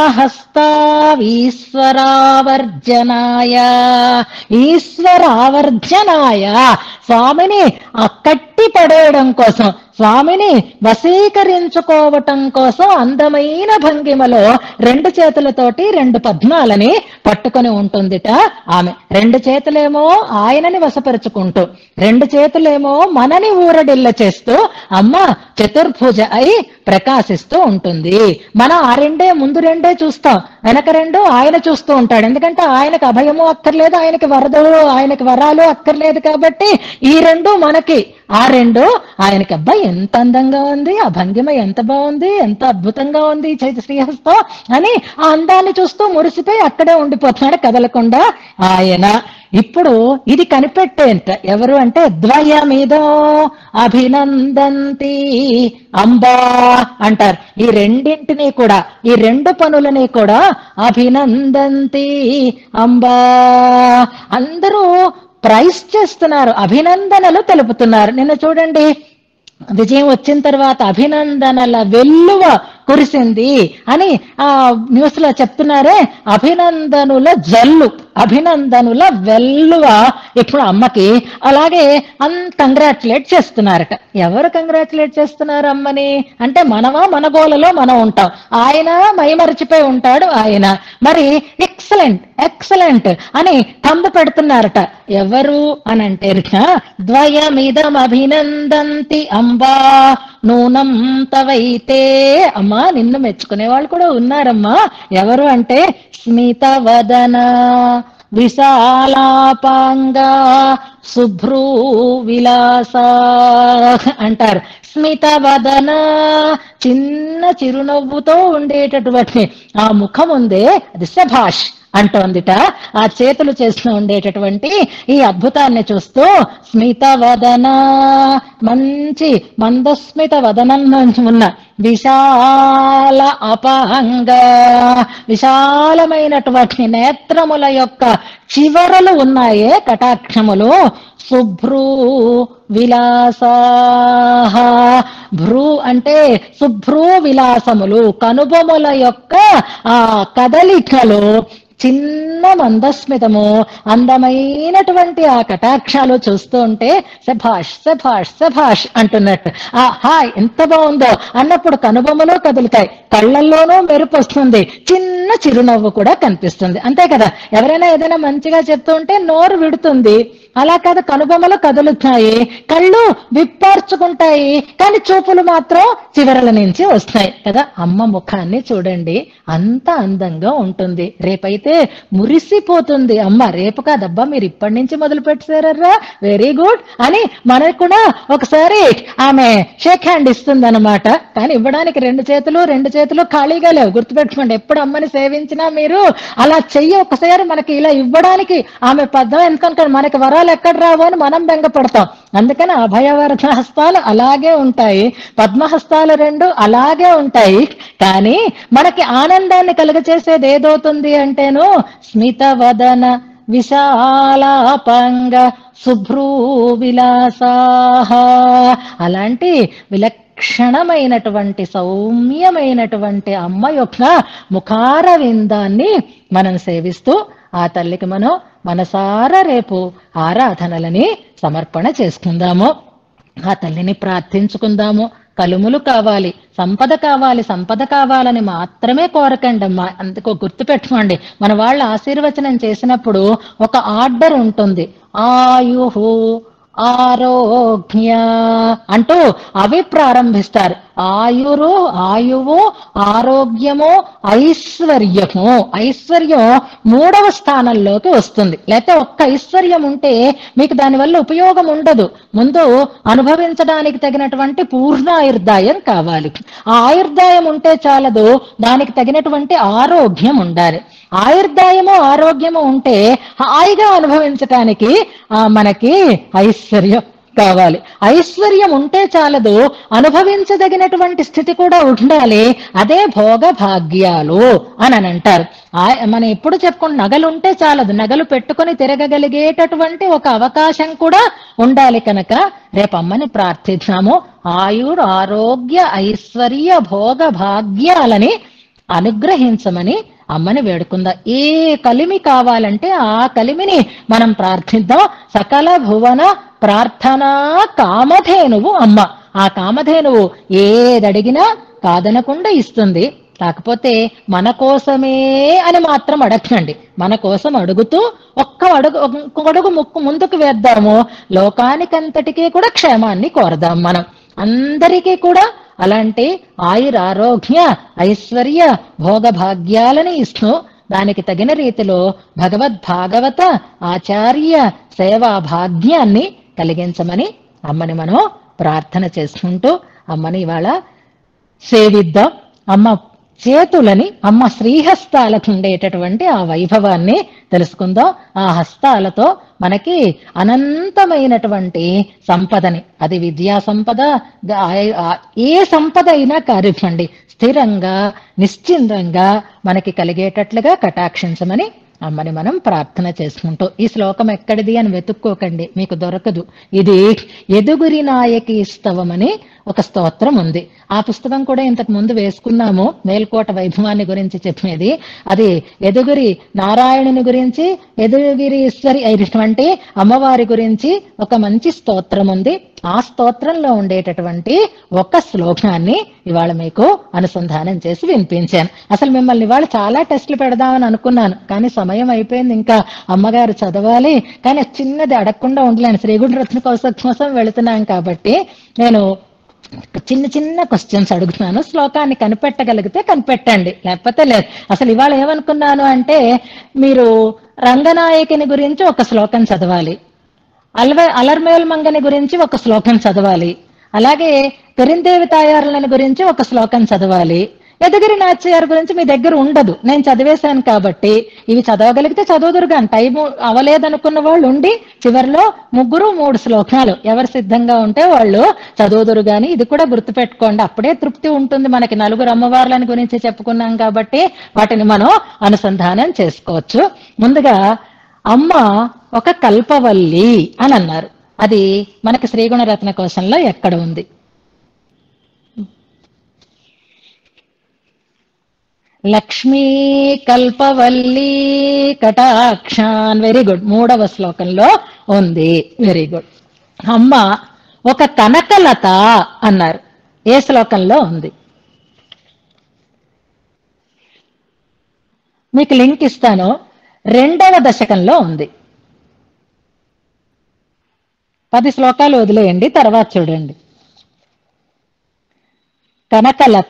హస్తావీశ్వరావర్జనాయ ఈశ్వరావర్జనాయ స్వామిని ఆ కట్టి పడేయడం కోసం స్వామిని వశీకరించుకోవటం కోసం అందమైన భంగిమలో రెండు చేతులతోటి రెండు పద్మాలని పట్టుకొని ఉంటుందిట ఆమె రెండు చేతులేమో ఆయనని వశపరుచుకుంటూ రెండు చేతులేమో మనని ఊరడిల్ల చేస్తూ అమ్మ చతుర్భుజ అయి ప్రకాశిస్తూ ఉంటుంది మనం ఆ రెండే ముందు రెండే చూస్తాం వెనక రెండు ఆయన చూస్తూ ఉంటాడు ఎందుకంటే ఆయనకు అభయము అక్కర్లేదు ఆయనకి వరదలు ఆయనకి వరాలు అక్కర్లేదు కాబట్టి ఈ రెండు మనకి ఆ రెండు ఆయనకి అబ్బాయి ఎంత అందంగా ఉంది ఆ భంగిమ ఎంత బాగుంది ఎంత అద్భుతంగా ఉంది ఈ చైత శ్రీహస్తం అని ఆ అందాన్ని చూస్తూ మురిసిపోయి అక్కడే ఉండిపోతున్నాడు కదలకుండా ఆయన ఇప్పుడు ఇది కనిపెట్టేంట ఎవరు అంటే ద్వయమిదో అభినందంతి అంబా అంటారు ఈ రెండింటినీ కూడా ఈ రెండు పనులని కూడా అభినందంతి అంబా అందరూ ప్రైస్ చేస్తున్నారు అభినందనలు తెలుపుతున్నారు నిన్న చూడండి విజయం వచ్చిన తర్వాత అభినందనల వెల్లువ కురిసింది అని ఆ న్యూస్ లో చెప్తున్నారే అభినందనుల జల్లు అభినందనుల వెల్లువ ఇప్పుడు అమ్మకి అలాగే అన్ కంగ్రాచులేట్ చేస్తున్నారట ఎవరు కంగ్రాచులేట్ చేస్తున్నారు అమ్మని అంటే మనమా మన గోలలో మనం ఉంటాం ఆయన మైమరిచిపోయి ఉంటాడు ఆయన మరి ఎక్సలెంట్ ఎక్సలెంట్ అని తంబు పెడుతున్నారట ఎవరు అని అంటే ద్వయమిదం అభినందంతి అంబా నూనం తవైతే అమ్మా నిన్ను మెచ్చుకునే వాళ్ళు కూడా ఉన్నారమ్మా ఎవరు అంటే స్మిత వదన విశాలాపాంగా శుభ్రూ విలాస అంటారు స్మితవదన చిన్న చిరునవ్వుతో ఉండేటటువంటి ఆ ముఖం ఉందే అది శభాష్ అంటోందిట ఆ చేతులు చేస్తూ ఉండేటటువంటి ఈ అద్భుతాన్ని చూస్తూ స్మితవదన మంచి మందస్మిత వదనం నుంచి ఉన్న విశాల అపహంగ విశాలమైనటువంటి నేత్రముల యొక్క చివరలు ఉన్నాయే కటాక్షములు శుభ్రూ విలాస భ్రూ అంటే శుభ్రూ విలాసములు కనుబొమల యొక్క ఆ కదలికలు చిన్న మందస్మితము అందమైనటువంటి ఆ కటాక్షాలు చూస్తూ ఉంటే సభాష్ సభాష్ సభాష్ అంటున్నట్టు ఆ హాయ్ ఎంత బాగుందో అన్నప్పుడు కనుబొమ్మలు కదులుతాయి కళ్ళల్లోనూ మెరుపు వస్తుంది చిన్న చిరునవ్వు కూడా కనిపిస్తుంది అంతే కదా ఎవరైనా ఏదైనా మంచిగా చెప్తూ ఉంటే నోరు విడుతుంది అలా కాదు కనుబొమ్మలు కదులుతాయి కళ్ళు విప్పార్చుకుంటాయి కానీ చూపులు మాత్రం చివరల నుంచి వస్తాయి కదా అమ్మ ముఖాన్ని చూడండి అంత అందంగా ఉంటుంది రేపైతే మురిసిపోతుంది అమ్మ రేపు కాదబ్బా మీరు ఇప్పటి నుంచి మొదలు పెట్టారర్రా వెరీ గుడ్ అని మనకు కూడా ఒకసారి ఆమె షేక్ హ్యాండ్ ఇస్తుంది అనమాట కానీ ఇవ్వడానికి రెండు చేతులు రెండు చేతులు ఖాళీగా లేవు గుర్తుపెట్టుకోండి ఎప్పుడు అమ్మని సేవించినా మీరు అలా చెయ్యి ఒకసారి మనకి ఇలా ఇవ్వడానికి ఆమె పద్ధం ఎందుకనుకోండి మనకి వరాలు ఎక్కడ రావు అని మనం బెంగపడతాం అందుకని అభయవరద హస్తాలు అలాగే ఉంటాయి పద్మహస్తాలు రెండు అలాగే ఉంటాయి కానీ మనకి ఆనందాన్ని కలుగచేసేది ఏదవుతుంది అంటేను స్మితవదన విశాలాపంగ శుభ్రూ విలాసాహ అలాంటి విలక్షణమైనటువంటి సౌమ్యమైనటువంటి అమ్మ యొక్క ముఖార విందాన్ని మనం సేవిస్తూ ఆ తల్లికి మనం మనసారా రేపు ఆరాధనలని సమర్పణ చేసుకుందాము ఆ తల్లిని ప్రార్థించుకుందాము కలుములు కావాలి సంపద కావాలి సంపద కావాలని మాత్రమే కోరకండి అమ్మా అందుకో గుర్తుపెట్టుకోండి మన వాళ్ళు ఆశీర్వచనం చేసినప్పుడు ఒక ఆర్డర్ ఉంటుంది ఆయుహు ఆరోగ్య అంటూ అవి ప్రారంభిస్తారు ఆయురు ఆయువు ఆరోగ్యము ఐశ్వర్యము ఐశ్వర్యం మూడవ స్థానంలోకి వస్తుంది లేకపోతే ఒక్క ఐశ్వర్యం ఉంటే మీకు దానివల్ల ఉపయోగం ఉండదు ముందు అనుభవించడానికి తగినటువంటి పూర్ణాయుర్దాయం కావాలి ఆ ఆయుర్దాయం ఉంటే చాలదు దానికి తగినటువంటి ఆరోగ్యం ఉండాలి ఆయుర్దాయము ఆరోగ్యము ఉంటే హాయిగా అనుభవించటానికి ఆ మనకి ఐశ్వర్యం కావాలి ఐశ్వర్యం ఉంటే చాలదు అనుభవించదగినటువంటి స్థితి కూడా ఉండాలి అదే భోగ భాగ్యాలు అని అని అంటారు ఆ- మనం ఎప్పుడు చెప్పుకుంటే నగలు ఉంటే చాలదు నగలు పెట్టుకొని తిరగగలిగేటటువంటి ఒక అవకాశం కూడా ఉండాలి కనుక రేపు అమ్మని ప్రార్థించాము ఆయుర్ ఆరోగ్య ఐశ్వర్య భోగ భాగ్యాలని అనుగ్రహించమని అమ్మని వేడుకుందా ఏ కలిమి కావాలంటే ఆ కలిమిని మనం ప్రార్థిద్దాం సకల భువన ప్రార్థనా కామధేనువు అమ్మ ఆ కామధేనువు ఏదడిగినా కాదనకుండా ఇస్తుంది కాకపోతే మన కోసమే అని మాత్రం అడగండి మన కోసం అడుగుతూ ఒక్క అడుగు ఒక్క అడుగు ముక్కు ముందుకు వేద్దాము లోకానికంతటికీ కూడా క్షేమాన్ని కోరదాం మనం అందరికీ కూడా అలాంటి ఆయుర ఆరోగ్య ఐశ్వర్య భోగభాగ్యాలని ఇస్తూ దానికి తగిన రీతిలో భగవద్ భాగవత ఆచార్య సేవా భాగ్యాన్ని కలిగించమని అమ్మని మనం ప్రార్థన చేసుకుంటూ అమ్మని ఇవాళ సేవిద్దాం అమ్మ చేతులని అమ్మ శ్రీహస్తాలకు ఉండేటటువంటి ఆ వైభవాన్ని తెలుసుకుందాం ఆ హస్తాలతో మనకి అనంతమైనటువంటి సంపదని అది విద్యా సంపద ద- ఆ- ఆ- ఏ సంపద అయినా కానివ్వండి స్థిరంగా నిశ్చింతంగా మనకి కలిగేటట్లుగా కటాక్షించమని అమ్మని మనం ప్రార్థన చేసుకుంటూ ఈ శ్లోకం ఎక్కడిది అని వెతుక్కోకండి మీకు దొరకదు ఇది ఎదుగురి నాయకి స్తవమని ఒక స్తోత్రం ఉంది ఆ పుస్తకం కూడా ఇంతకు ముందు వేసుకున్నాము మేల్కోట వైభవాన్ని గురించి చెప్పేది అది ఎదుగురి నారాయణుని గురించి ఎదుగిరి ఈశ్వరి అయినటువంటి అమ్మవారి గురించి ఒక మంచి స్తోత్రం ఉంది ఆ స్తోత్రంలో ఉండేటటువంటి ఒక శ్లోకాన్ని ఇవాళ మీకు అనుసంధానం చేసి వినిపించాను అసలు మిమ్మల్ని ఇవాళ చాలా టెస్టులు పెడదామని అనుకున్నాను కానీ సమయం అయిపోయింది ఇంకా అమ్మగారు చదవాలి కానీ చిన్నది అడగకుండా ఉండలేను శ్రీగుండ రత్న కౌశక్ కోసం వెళుతున్నాం కాబట్టి నేను చిన్న చిన్న క్వశ్చన్స్ అడుగుతున్నాను శ్లోకాన్ని కనిపెట్టగలిగితే కనిపెట్టండి లేకపోతే లేదు అసలు ఇవాళ ఏమనుకున్నాను అంటే మీరు రంగనాయకుని గురించి ఒక శ్లోకం చదవాలి అల్వ అలర్మేల్ మంగని గురించి ఒక శ్లోకం చదవాలి అలాగే పెరిందేవి తాయారులని గురించి ఒక శ్లోకం చదవాలి యదగిరి నాచ్యార్ గురించి మీ దగ్గర ఉండదు నేను చదివేశాను కాబట్టి ఇవి చదవగలిగితే చదువుదురు కానీ టైం అవలేదనుకున్న వాళ్ళు ఉండి చివరిలో ముగ్గురు మూడు శ్లోకాలు ఎవరు సిద్ధంగా ఉంటే వాళ్ళు చదువుదురు కానీ ఇది కూడా గుర్తుపెట్టుకోండి అప్పుడే తృప్తి ఉంటుంది మనకి నలుగురు అమ్మవార్లని గురించి చెప్పుకున్నాం కాబట్టి వాటిని మనం అనుసంధానం చేసుకోవచ్చు ముందుగా అమ్మ ఒక కల్పవల్లి అని అన్నారు అది మనకి శ్రీగుణరత్న కోశంలో ఎక్కడ ఉంది లక్ష్మీ కల్పవల్లి కటాక్షాన్ వెరీ గుడ్ మూడవ శ్లోకంలో ఉంది వెరీ గుడ్ అమ్మ ఒక కనకలత అన్నారు ఏ శ్లోకంలో ఉంది మీకు లింక్ ఇస్తాను రెండవ దశకంలో ఉంది పది శ్లోకాలు వదిలేయండి తర్వాత చూడండి కనకలత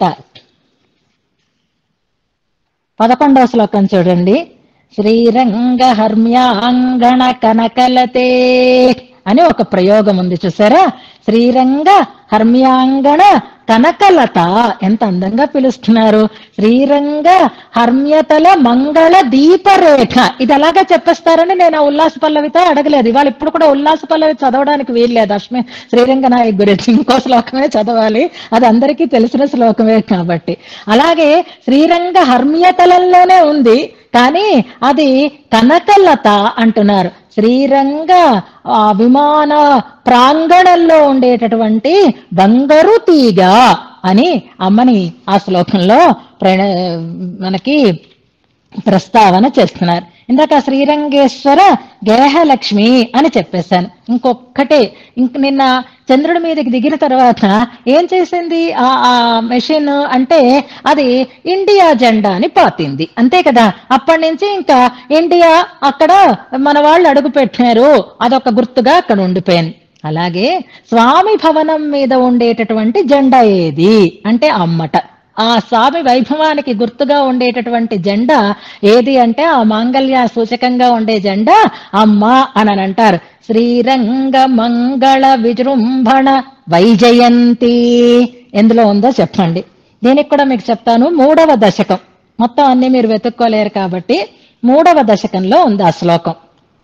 పదకొండవ శ్లోకం చూడండి శ్రీరంగ హర్మ్యాంగణ కనకలతే అని ఒక ప్రయోగం ఉంది చూసారా శ్రీరంగ హర్మ్యాంగణ కనకలత ఎంత అందంగా పిలుస్తున్నారు శ్రీరంగ హర్మ్యతల మంగళ దీపరేఖ ఇది ఎలాగా చెప్పేస్తారని నేను ఆ ఉల్లాస పల్లవితో అడగలేదు ఇవాళ ఇప్పుడు కూడా ఉల్లాస పల్లవి చదవడానికి వీల్లేదు అశ్మి శ్రీరంగ నాయక్ గురించి ఇంకో శ్లోకమే చదవాలి అది అందరికీ తెలిసిన శ్లోకమే కాబట్టి అలాగే శ్రీరంగ హర్మ్యతలంలోనే ఉంది కానీ అది కనకలత అంటున్నారు శ్రీరంగ ఆ విమాన ప్రాంగణంలో ఉండేటటువంటి బంగారు తీగ అని అమ్మని ఆ శ్లోకంలో ప్ర మనకి ప్రస్తావన చేస్తున్నారు ఇందాక శ్రీరంగేశ్వర గేహలక్ష్మి అని చెప్పేశాను ఇంకొక్కటే ఇంక నిన్న చంద్రుడి మీదకి దిగిన తర్వాత ఏం చేసింది ఆ ఆ మెషిన్ అంటే అది ఇండియా జెండా అని పాతింది అంతే కదా అప్పటి నుంచి ఇంకా ఇండియా అక్కడ మన వాళ్ళు అడుగు పెట్టారు అదొక గుర్తుగా అక్కడ ఉండిపోయింది అలాగే స్వామి భవనం మీద ఉండేటటువంటి జెండా ఏది అంటే అమ్మట ఆ స్వామి వైభవానికి గుర్తుగా ఉండేటటువంటి జెండా ఏది అంటే ఆ మాంగళ్య సూచకంగా ఉండే జెండా అమ్మ అని అంటారు శ్రీరంగ మంగళ విజృంభణ వైజయంతి ఎందులో ఉందో చెప్పండి దీనికి కూడా మీకు చెప్తాను మూడవ దశకం మొత్తం అన్ని మీరు వెతుక్కోలేరు కాబట్టి మూడవ దశకంలో ఉంది ఆ శ్లోకం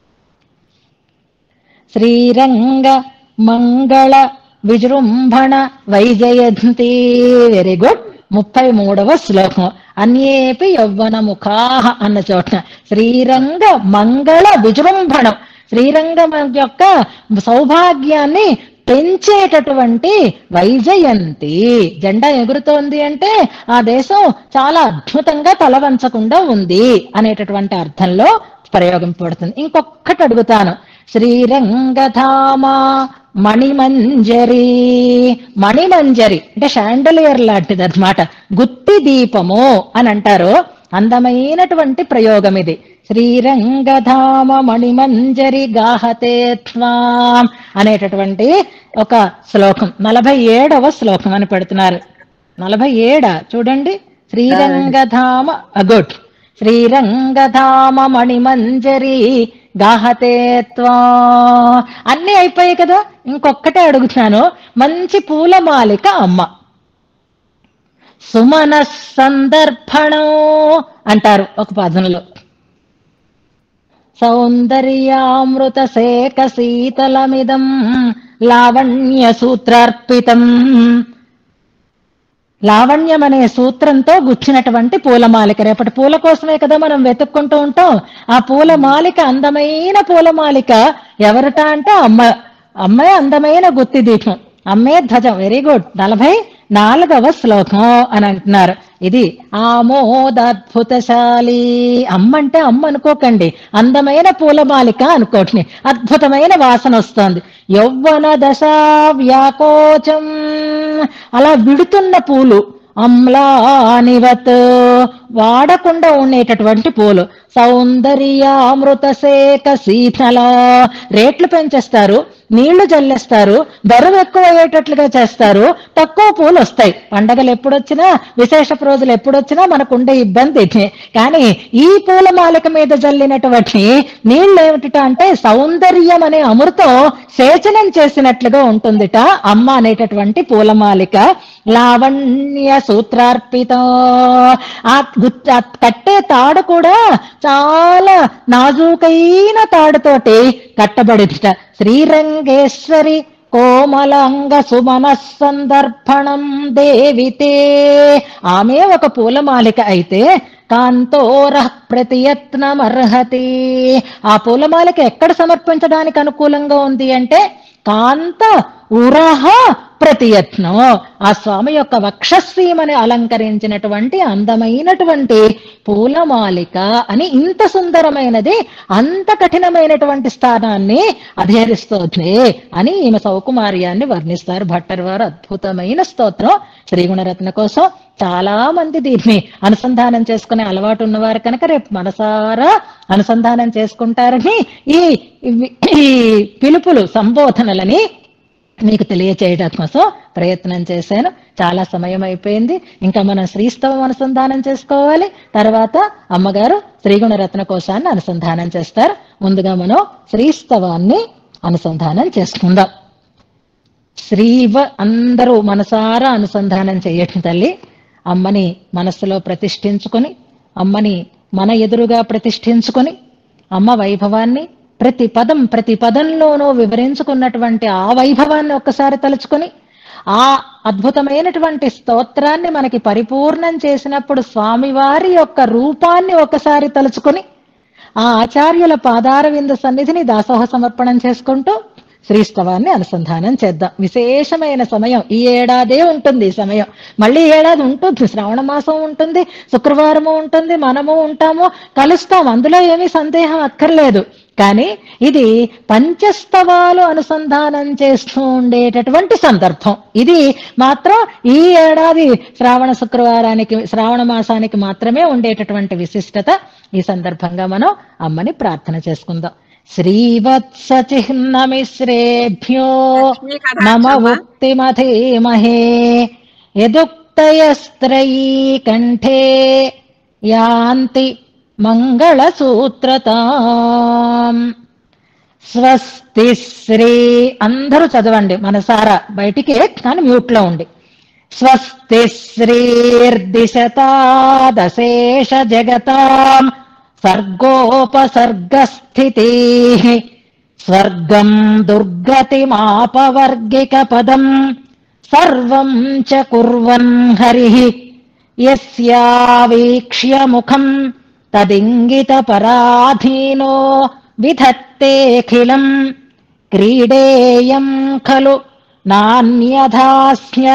శ్రీరంగ మంగళ విజృంభణ వైజయంతి వెరీ గుడ్ ముప్పై మూడవ శ్లోకం అన్యేపి యవ్వన ముఖాహ అన్న చోట శ్రీరంగ మంగళ విజృంభణం శ్రీరంగం యొక్క సౌభాగ్యాన్ని పెంచేటటువంటి వైజయంతి జెండా ఎగురుతోంది అంటే ఆ దేశం చాలా అద్భుతంగా తలవంచకుండా ఉంది అనేటటువంటి అర్థంలో ప్రయోగం పడుతుంది ఇంకొక్కటి అడుగుతాను శ్రీరంగధామ మణిమంజరి మణిమంజరి అంటే షాండలియర్ లాంటిది అనమాట గుత్తి దీపము అని అంటారు అందమైనటువంటి ప్రయోగం ఇది శ్రీరంగధామ మణిమంజరి గాహతే త్వాం అనేటటువంటి ఒక శ్లోకం నలభై ఏడవ శ్లోకం అని పెడుతున్నారు నలభై ఏడ చూడండి శ్రీరంగధామ గుడ్ శ్రీరంగధామ మణిమంజరి గాహతే త్వా అన్నీ అయిపోయాయి కదా ఇంకొక్కటే అడుగుతున్నాను మంచి పూలమాలిక అమ్మ సుమన సందర్భణం అంటారు ఒక పదంలో సౌందర్యామృత సేక శీతలమిదం లావణ్య సూత్రార్పితం లావణ్యం అనే సూత్రంతో గుచ్చినటువంటి పూలమాలిక రేపటి పూల కోసమే కదా మనం వెతుక్కుంటూ ఉంటాం ఆ పూలమాలిక అందమైన పూలమాలిక ఎవరట అంటే అమ్మ అమ్మే అందమైన గుత్తి దీపం అమ్మే ధ్వజం వెరీ గుడ్ నలభై నాలుగవ శ్లోకం అని అంటున్నారు ఇది ఆమోదాద్భుతశాలి అమ్మ అంటే అమ్మ అనుకోకండి అందమైన పూలమాలిక అనుకోండి అద్భుతమైన వాసన వస్తోంది యౌవన దశ వ్యాకోచం అలా విడుతున్న పూలు అమ్లానివత్ వాడకుండా ఉండేటటువంటి పూలు సౌందర్యామృత సేక శీతల రేట్లు పెంచేస్తారు నీళ్లు జల్లేస్తారు బరువు ఎక్కువ అయ్యేటట్లుగా చేస్తారు తక్కువ పూలు వస్తాయి పండగలు ఎప్పుడొచ్చినా విశేష రోజులు ఎప్పుడొచ్చినా మనకు ఉండే ఇబ్బంది ఇదే. కానీ ఈ పూలమాలిక మీద జల్లినటువంటి నీళ్ళు ఏమిటిట అంటే సౌందర్యం అనే అమృతం సేచనం చేసినట్లుగా ఉంటుందిట అమ్మ అనేటటువంటి పూలమాలిక లావణ్య సూత్రార్పిత ఆ గుత్- ఆ కట్టే తాడు కూడా చాలా నాజూకైన తాడుతోటి కట్టబడిందిట శ్రీరంగేశ్వరి కోమలాంగ సుమన సందర్భణం దేవితే ఆమె ఒక పూలమాలిక అయితే కాంతోర ప్రతియత్నమర్హతి ఆ పూలమాలిక ఎక్కడ సమర్పించడానికి అనుకూలంగా ఉంది అంటే కాంత ఉరహ ప్రతియత్నం ఆ స్వామి యొక్క వక్షస్థీమని అలంకరించినటువంటి అందమైనటువంటి పూలమాలిక అని ఇంత సుందరమైనది అంత కఠినమైనటువంటి స్థానాన్ని అధిహరిస్తోంది అని ఈమె సౌకుమార్యాన్ని వర్ణిస్తారు భట్టర్ వారు అద్భుతమైన స్తోత్రం శ్రీగుణరత్న కోసం చాలా మంది దీన్ని అనుసంధానం చేసుకునే అలవాటు ఉన్నవారు కనుక రేపు మనసారా అనుసంధానం చేసుకుంటారని ఈ ఇవి- ఈ పిలుపులు సంబోధనలని మీకు తెలియచేయడం కోసం ప్రయత్నం చేశాను చాలా సమయం అయిపోయింది ఇంకా మనం శ్రీస్తవం అనుసంధానం చేసుకోవాలి తర్వాత అమ్మగారు శ్రీగుణరత్న కోశాన్ని అనుసంధానం చేస్తారు ముందుగా మనం శ్రీస్తవాన్ని అనుసంధానం చేసుకుందాం శ్రీవ అందరూ మనసారా అనుసంధానం చేయటం తల్లి అమ్మని మనస్సులో ప్రతిష్ఠించుకొని అమ్మని మన ఎదురుగా ప్రతిష్ఠించుకొని అమ్మ వైభవాన్ని ప్రతి పదం ప్రతి పదంలోనూ వివరించుకున్నటువంటి ఆ వైభవాన్ని ఒక్కసారి తలుచుకొని ఆ అద్భుతమైనటువంటి స్తోత్రాన్ని మనకి పరిపూర్ణం చేసినప్పుడు స్వామివారి యొక్క రూపాన్ని ఒకసారి తలుచుకొని ఆ ఆచార్యుల పాదార విందు సన్నిధిని దాసోహ సమర్పణం చేసుకుంటూ శ్రీస్తవాన్ని అనుసంధానం చేద్దాం విశేషమైన సమయం ఈ ఏడాదే ఉంటుంది ఈ సమయం మళ్ళీ ఈ ఏడాది ఉంటుంది శ్రావణ మాసం ఉంటుంది శుక్రవారము ఉంటుంది మనము ఉంటాము కలుస్తాం అందులో ఏమీ సందేహం అక్కర్లేదు కానీ ఇది పంచస్తవాలు అనుసంధానం చేస్తూ ఉండేటటువంటి సందర్భం ఇది మాత్రం ఈ ఏడాది శ్రావణ శుక్రవారానికి శ్రావణ మాసానికి మాత్రమే ఉండేటటువంటి విశిష్టత ఈ సందర్భంగా మనం అమ్మని ప్రార్థన చేసుకుందాం శ్రీవత్స చిహ్నమిశ్రేభ్యో నమ ఉక్తిమధీమహే యదుక్తయస్త్రయీ కంఠే యాంతి మంగళసూత్రతాం స్వస్తి శ్రీ అందరూ చదవండి మనసారా బయటికి కానీ మ్యూట్ లో ఉండి స్వస్తి శ్రీర్దిశతాదశేష జగతాం సర్గోపసర్గస్థితి స్వర్గం దుర్గతిమాపవర్గిక పదం సర్వం చ కుర్వన్ హరి యస్యావీక్ష్య ముఖం తదింగిత పరాధీనో విధత్తేఖిలం క్రీడేయం ఖలు నాణ్యధాస్య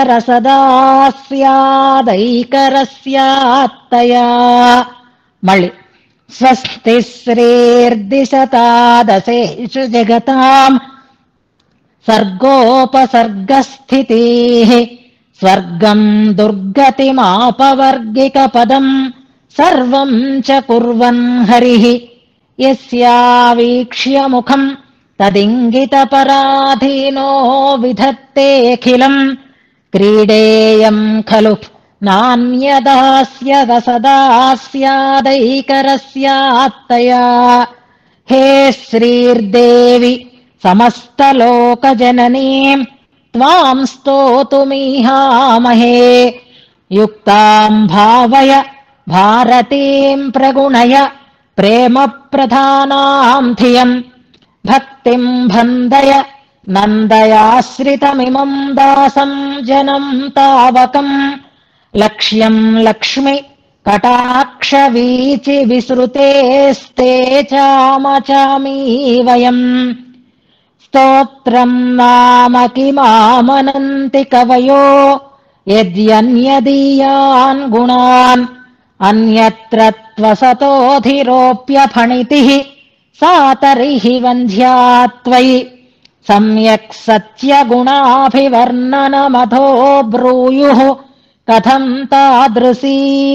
రసదాస్యాదైకరస్యాత్తయా మళ్ళీ స్వస్తి శ్రీర్దిశతాదశేషు జగతాం సర్గోపసర్గస్థితి స్వర్గం దుర్గతిమాపవర్గిక పదం సర్వం చ కుర్వన్ హరి యస్యావీక్ష్య ముఖం తదింగిత పరాధీనో విధత్తేఖిలం క్రీడేయం ఖలు నాణ్యదాస్య రసదాస్యాదైకరస్యాత్తయా హే శ్రీర్దేవి సమస్తలోకజననీం త్వాం స్తోతుమిహామహే యుక్తాం భావయ భారతీం ప్రగుణయ ప్రేమ ప్రధానాం ధియం భక్తిం బంధయ నందయాశ్రితమిమం దాసం జనం తావకం లక్ష్యం లక్ష్మి కటాక్ష వీచి విసృతేస్తే చామచామీ వయం స్తోత్రం నామ కిమామనంతి కవయో యద్యన్యదీయాన్ గుణాన్ అన్యత్ర త్వసతోధిరోప్య ఫణితి సా తర్హి వంధ్యా త్వయి సమ్యక్ సత్యగుణాభివర్ణనమథో బ్రూయుః కథం తాదృశీ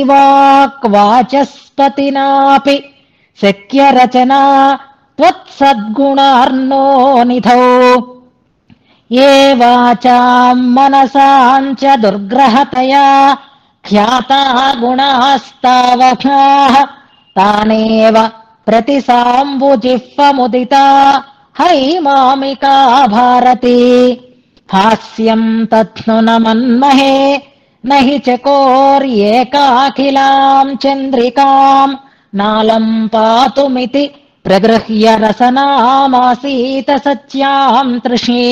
వాక్వాచస్పతినాపి శక్యరచనా త్వత్సద్గుణార్ణో నిధౌ ఏ వాచాం మనసాం చ దుర్గ్రహతయా ఖ్యాతా గుణాస్తావకాః తానేవ ప్రతిసాంబుజిహ్వముదితా హైమామికా భారతి హాస్యం తత్ను న మన్మహే నహి చకోర్యేకాఖిలాం చంద్రికాం నాలం పాతుమితి ప్రగృహ్య రసనామాసీత సత్యాం తృషీ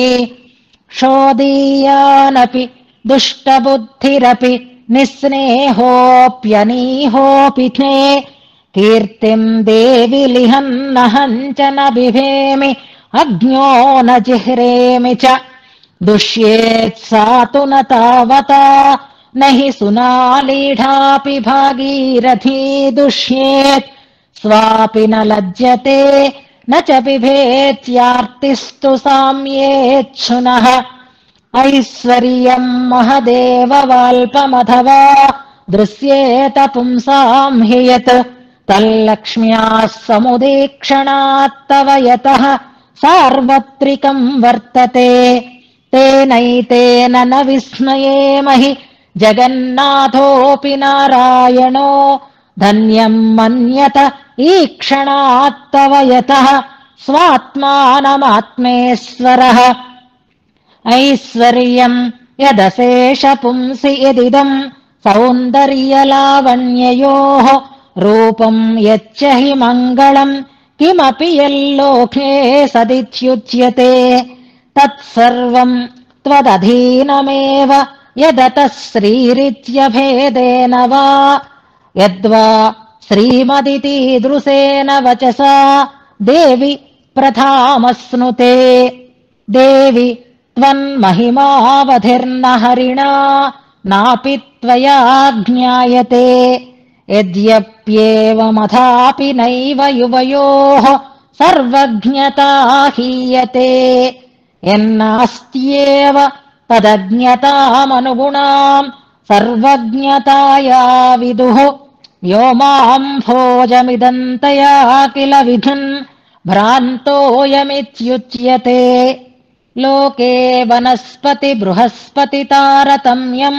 శోదీయానపి దుష్టబుద్ధిరపి నిస్నేహోప్యనీహోऽपि తే కీర్తిం దేవి లిహన్నహం చ న బిభేమి అజ్ఞో న జిహ్రేమి చ దుష్యేత్ సా తు న తావతా నహి సునాలీఢాపి భాగీరథీ దుష్యేత్ స్వాపి న లజ్జతే న చ బిభేత్యార్తిస్తు సామ్యేచ్ఛునః ఐశ్వర్యం మహదేవవాల్పమథవా దృశ్యేత పుంసాం హి యత్ తల్లక్ష్మ్యాः సముదీక్షణాత్తవ యతः సార్వత్రికం వర్తతే తేనైతేన న విస్మయేమహి జగన్నాథోऽపి నారాయణో ధన్యం మన్యత ఈక్షణాత్తవ యతः స్వాత్మానమాత్మేశ్వరः ఐశ్వర్యం యదశేష పుంసి యదిదం సౌందర్యలావణ్యయోः రూపం యచ్చ హి మంగళం కిమపి యల్లోకే సదిత్యుచ్యతే తత్సర్వం త్వదధీనమేవ యదత శ్రీరిత్యభేదేన వా యద్వా శ్రీమదితీదృశేన వచసా దేవి ప్రథామస్నుతే దేవి త్వన్మహిమావధిర్న హరిణా నాపి త్వయా జ్ఞాయతే యద్యప్యేవమథాపి నైవ యువయోः సర్వజ్ఞతా హీయతే ఎన్నాస్త్యేవ తదజ్ఞతామనుగుణాం సర్వజ్ఞతాయా విదుః వ్యోమాంభోజమిదంతయా కిల విధున్ భ్రాంతోయమిత్యుచ్యతే లోకే వనస్పతి బృహస్పతి తారతమ్యం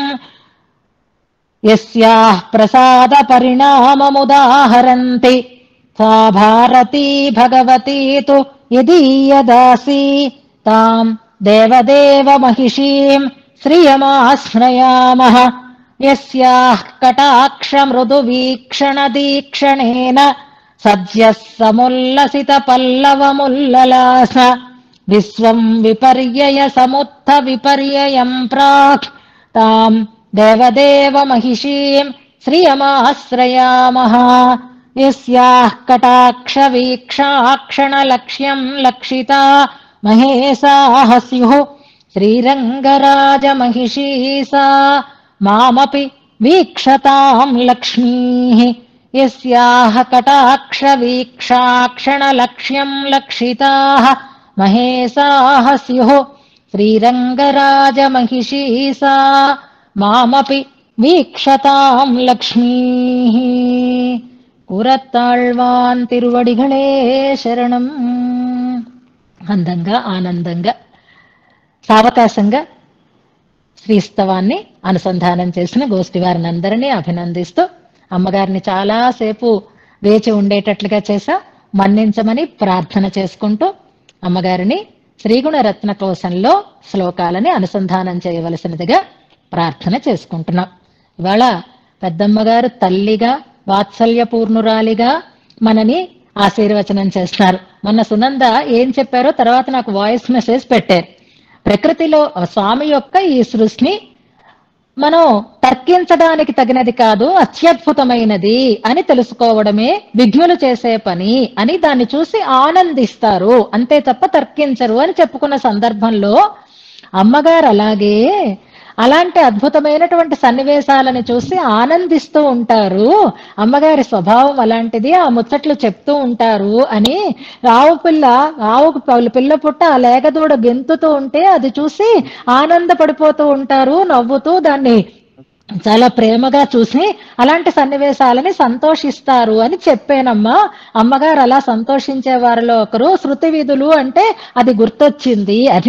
యస్యాః ప్రసాద పరిణామముదాహరంతి సా భారతీ భగవతీ తు యదీయదాసీ తాం దేవదేవ మహిషీం శ్రియమాశ్రయామः యస్యాः కటాక్ష మృదు వీక్షణ దీక్షణేన సద్యः సముల్లసిత పల్లవముల్లలాస విశ్వం విపర్యయ సముత్థ విపర్యయం ప్రాక్ తాం దేవదేవ మహిషీం శ్రియమాశ్రయామः యస్యాः కటాక్ష వీక్షాక్షణ లక్ష్యం లక్షితా మహేశాः స్యుः శ్రీరంగరాజ మహిషీ సా మామపి వీక్షతాం లక్ష్మీः యస్యాः కటాక్ష వీక్షాక్షణ లక్ష్యం లక్షితాः మహేశాः స్యుः శ్రీరంగరాజ మహిషీ సా మామపి వీక్షతాం లక్ష్మీः కూరత్తాళ్వాన్ తిరువడిగళే శరణం అందంగా ఆనందంగా సావకాశంగా శ్రీస్తవాన్ని అనుసంధానం చేసిన గోష్ఠి వారిని అందరినీ అభినందిస్తూ అమ్మగారిని చాలాసేపు వేచి ఉండేటట్లుగా చేశా మన్నించమని ప్రార్థన చేసుకుంటూ అమ్మగారిని శ్రీగుణ రత్న కోశంలో శ్లోకాలని అనుసంధానం చేయవలసినదిగా ప్రార్థన చేసుకుంటున్నాం ఇవాళ పెద్దమ్మగారు తల్లిగా వాత్సల్యపూర్ణురాలిగా మనని ఆశీర్వచనం చేస్తున్నారు మొన్న సునంద ఏం చెప్పారో తర్వాత నాకు వాయిస్ మెసేజ్ పెట్టారు ప్రకృతిలో స్వామి యొక్క ఈ సృష్టిని మనం తర్కించడానికి తగినది కాదు అత్యద్భుతమైనది అని తెలుసుకోవడమే విఘ్నులు చేసే పని అని దాన్ని చూసి ఆనందిస్తారు అంతే తప్ప తర్కించరు అని చెప్పుకున్న సందర్భంలో అమ్మగారు అలాగే అలాంటి అద్భుతమైనటువంటి సన్నివేశాలను చూసి ఆనందిస్తూ ఉంటారు అమ్మగారి స్వభావం అలాంటిది ఆ ముచ్చట్లు చెప్తూ ఉంటారు అని రావు పిల్ల రావుకు పిల్ల పుట్ట ఆ లేగదూడ గెంతుతూ ఉంటే అది చూసి ఆనందపడిపోతూ ఉంటారు నవ్వుతూ దాన్ని చాలా ప్రేమగా చూసి అలాంటి సన్నివేశాలని సంతోషిస్తారు అని చెప్పానమ్మా అమ్మగారు అలా సంతోషించే వారిలో ఒకరు శృతి విధులు అంటే అది గుర్తొచ్చింది అని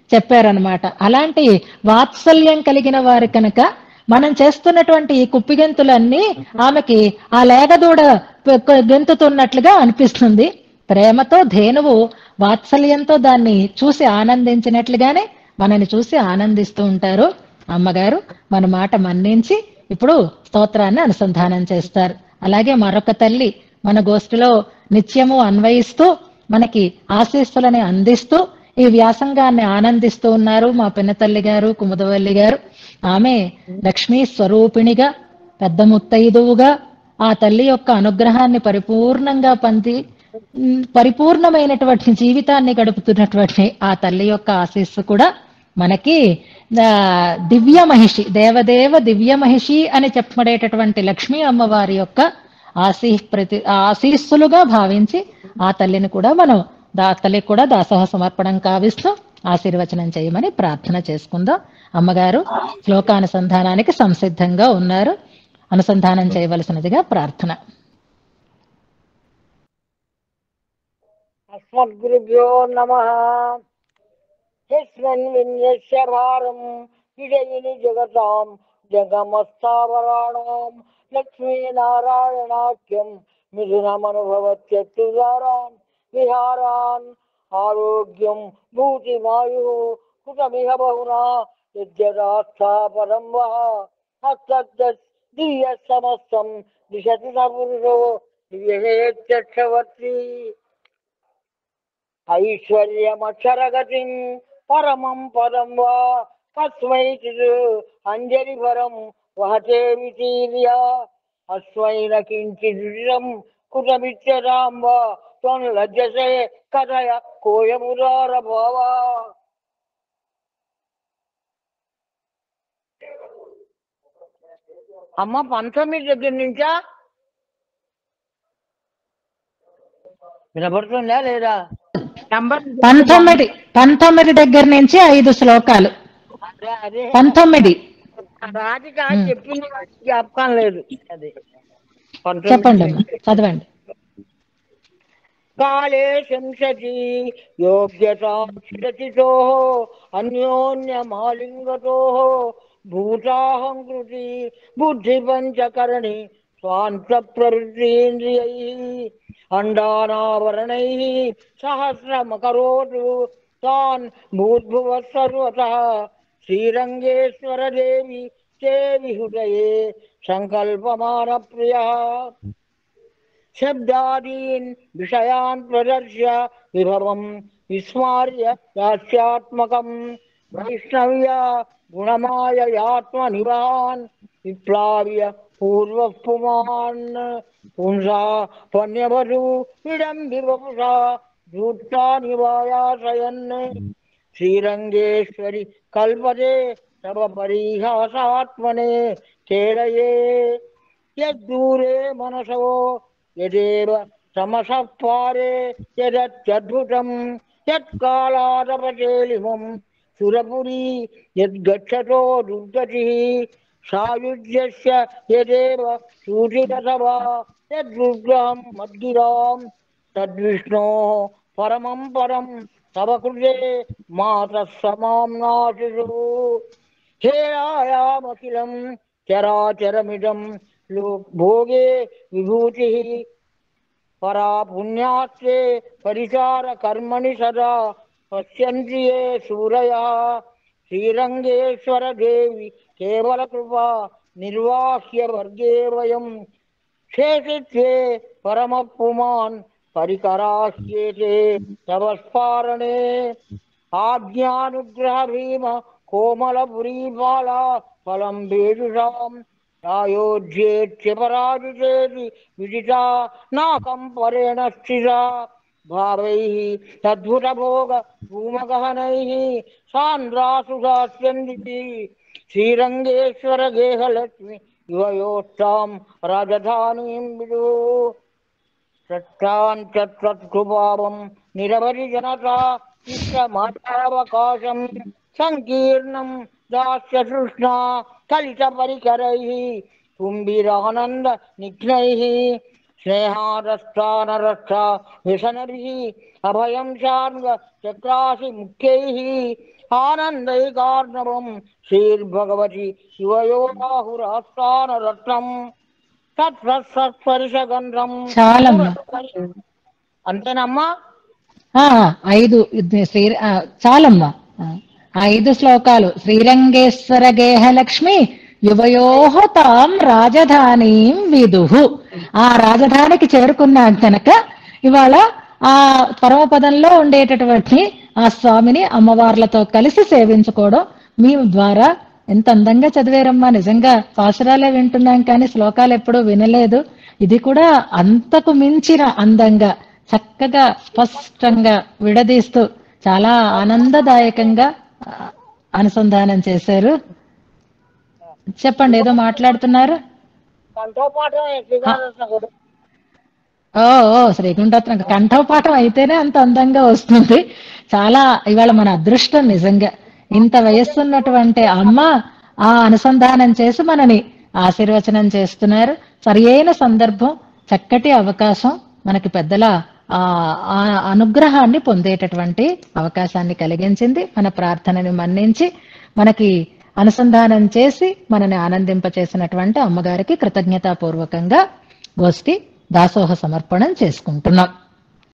చెప్పారనమాట అలాంటి వాత్సల్యం కలిగిన వారు కనుక మనం చేస్తున్నటువంటి ఈ కుప్పిగెంతులన్నీ ఆమెకి ఆ లేగదూడ పె- కొ- గెంతుతున్నట్లుగా అనిపిస్తుంది ప్రేమతో ధేనువు వాత్సల్యంతో దాన్ని చూసి ఆనందించినట్లుగానే మనని చూసి ఆనందిస్తూ ఉంటారు అమ్మగారు మన మాట మన్నించి ఇప్పుడు స్తోత్రాన్ని అనుసంధానం చేస్తారు అలాగే మరొక తల్లి మన గోష్ఠిలో నిత్యము అన్వయిస్తూ మనకి ఆశీస్సులని అందిస్తూ ఈ వ్యాసంగాన్ని ఆనందిస్తూ ఉన్నారు మా పిన్నతల్లి గారు కుముదవల్లి గారు ఆమె లక్ష్మీ స్వరూపిణిగా పెద్ద ముత్తైదువుగా ఆ తల్లి యొక్క అనుగ్రహాన్ని పరిపూర్ణంగా పంది ఉమ్, పరిపూర్ణమైనటువంటి జీవితాన్ని గడుపుతున్నటువంటి ఆ తల్లి యొక్క ఆశీస్సు కూడా మనకి ఆ, దివ్య మహిషి దేవదేవ దివ్య మహిషి అని చెప్పబడేటటువంటి లక్ష్మీ అమ్మవారి యొక్క ఆశీ ప్రతి ఆశీస్సులుగా భావించి ఆ తల్లిని కూడా మనం దా తల్లికి కూడా దాసోహ సమర్పణం కావిస్తూ ఆశీర్వచనం చేయమని ప్రార్థన చేసుకుందాం అమ్మగారు శ్లోకానుసంధానానికి సంసిద్ధంగా ఉన్నారు అనుసంధానం చేయవలసినదిగా ప్రార్థన अस्मद्गुरुभ्यो नमः यस्मिन् विन्यस्य भारम् इडयिनि जगतां जगमस्थावराणां लक्ष्मीनारायणाख्यं मिथुनमनुभवत्यत्युदारान् विहारान् आरोग्यं भूतिमायुः कुतमिह बहुना यद्यदास्था परं वः हस्तद्दस् दिव्यसमस्तं दिशति स पुरुषो दिव्यहेत्यक्षवर्ती ఐశ్వర్యమక్షరగతిం పరమం పదం వా కస్మైచిత్ అంజలిభరం వహతే వితీర్య అస్మైన కించిదృశం కుతమిత్యతాం వా త్వం లజ్జసే కథయ కోయముదార భావా అమ్మ పంతొమ్మిది దగ్గర నుంచా వినపడుతుందా లేదా నంబర్ పంతొమ్మిది పంతొమ్మిది దగ్గర నుంచి ఐదు శ్లోకాలు అదే అదే పంతొమ్మిది రాధిక చెప్పింది జ్ఞాపకం లేదు అదే చెప్పండి అమ్మా చదవండి కాళే శంసతి యోగ్యతాతో అన్యోన్యమాలింగతో భూతాహంకృతి బుద్ధి పంచకరణి స్వాంత ప్రవృత్తీంద్రియై అండానావరణై సహస్రమకరోతు తాన్ భూద్భువ సర్వత శ్రీరంగేశ్వర దేవి తే విహృదయే సంకల్పమాన ప్రియ శబ్దాదీన్ విషయాన్ ప్రదర్శ్య విభవం విస్మార్య దాస్యాత్మకం వైష్ణవ్య గుణమాయయాత్మ నివాన్ విప్లావ్య పూర్వ పుమాన్ పుంసా పన్యవధు ఇడం వివపుషా ధూత్తా నివాయాసయన్ శ్రీరంగేశ్వరి కల్పతే తవ పరిహాసాత్మనే కేళయే యద్దూరే మనసో యదేవ తమసః పారే యదత్యద్భుతం యత్కాలాదపచేలిమం సురపురీ యద్గచ్చతో దుర్గతి సాయుజ్యస్య యదేవ సూచితసభా యద్రుగ్రహం మద్గిరాం తద్విష్ణో పరమం పరం తవ కృతే మాతః సమాం నాశిషు హేయాయామఖిలం చరాచరమిదం లో భోగే విభూతి పరా పుణ్యాత్రే పరిచార కర్మణి సదా పశ్యంతి ఏ సూరయ శ్రీరంగేశ్వర దేవి కేవల కృపా నిర్వాహ్య వర్గే వయం శేషిత్వే పరమ పుమాన్ పరికరాహ్యేతే తవస్పారణే ఆజ్ఞానుగ్రహ భీమ కోమలపురీబాల ఫలం భేజుషాం అయోధ్యేత్యపరాజితేతి విదితా నాకం పరేణ స్థితా భావైః తద్భుతభోగ భూమగహనైः సాంద్రాసు దాస్యందితి శ్రీరంగేశ్వర గేహలక్ష్మి యువయోత్తాం రాజధానీం విదు సత్తాంచత్వత్కృపావం నిరవధి జనతా ఇష్టమాటావకాశం సంకీర్ణం దాస్య తృష్ణా కలిత పరికరైः కుంభిరానంద నిఘ్నైः స్నేహాదస్థానరస్థ వ్యసనభిः అభయం శార్ంగ చక్రాసి ముఖ్యైः ఆనందైకార్ణవం శ్రీర్భగవతి యువయోరాహురాస్థానరత్నం తత్స్పర్శగంధం చాలమ్మా. అంతేనమ్మా ఆ ఐదు ఇది శ్రీ ఆ, చాలమ్మా ఆ, ఐదు శ్లోకాలు శ్రీరంగేశ్వర గేహలక్ష్మి యువయోహ తాం రాజధానీం విదుహు ఆ రాజధానికి చేరుకున్నాం కనుక ఇవాళ ఆ పరమపదంలో ఉండేటటువంటి ఆ స్వామిని అమ్మవార్లతో కలిసి సేవించుకోవడం మీ ద్వారా ఎంత అందంగా చదివారమ్మా నిజంగా పాసురాలే వింటున్నాం కానీ శ్లోకాలు ఎప్పుడూ వినలేదు ఇది కూడా అంతకు మించిన అందంగా చక్కగా స్పష్టంగా విడదీస్తూ చాలా ఆనందదాయకంగా ఆ, అనుసంధానం చేశారు చెప్పండి ఏదో మాట్లాడుతున్నారు కంఠోపాఠం శ్రీకాళహస్తి కూడా ఓ ఓ శ్రీకుంఠరత్న కంఠపాఠం అయితేనే అంత అందంగా వస్తుంది చాలా ఇవాళ మన అదృష్టం నిజంగా ఇంత వయస్సున్నటువంటి అమ్మ ఆ అనుసంధానం చేసి మనని ఆశీర్వచనం చేస్తున్నారు సరియైన సందర్భం చక్కటి అవకాశం మనకి పెద్దల ఆ ఆ అనుగ్రహాన్ని పొందేటటువంటి అవకాశాన్ని కలిగించింది మన ప్రార్థనని మన్నించి మనకి అనుసంధానం చేసి మనని ఆనందింపచేసినటువంటి అమ్మగారికి కృతజ్ఞతాపూర్వకంగా గోష్ఠి దాసోహ సమర్పణం చేసుకుంటున్నాం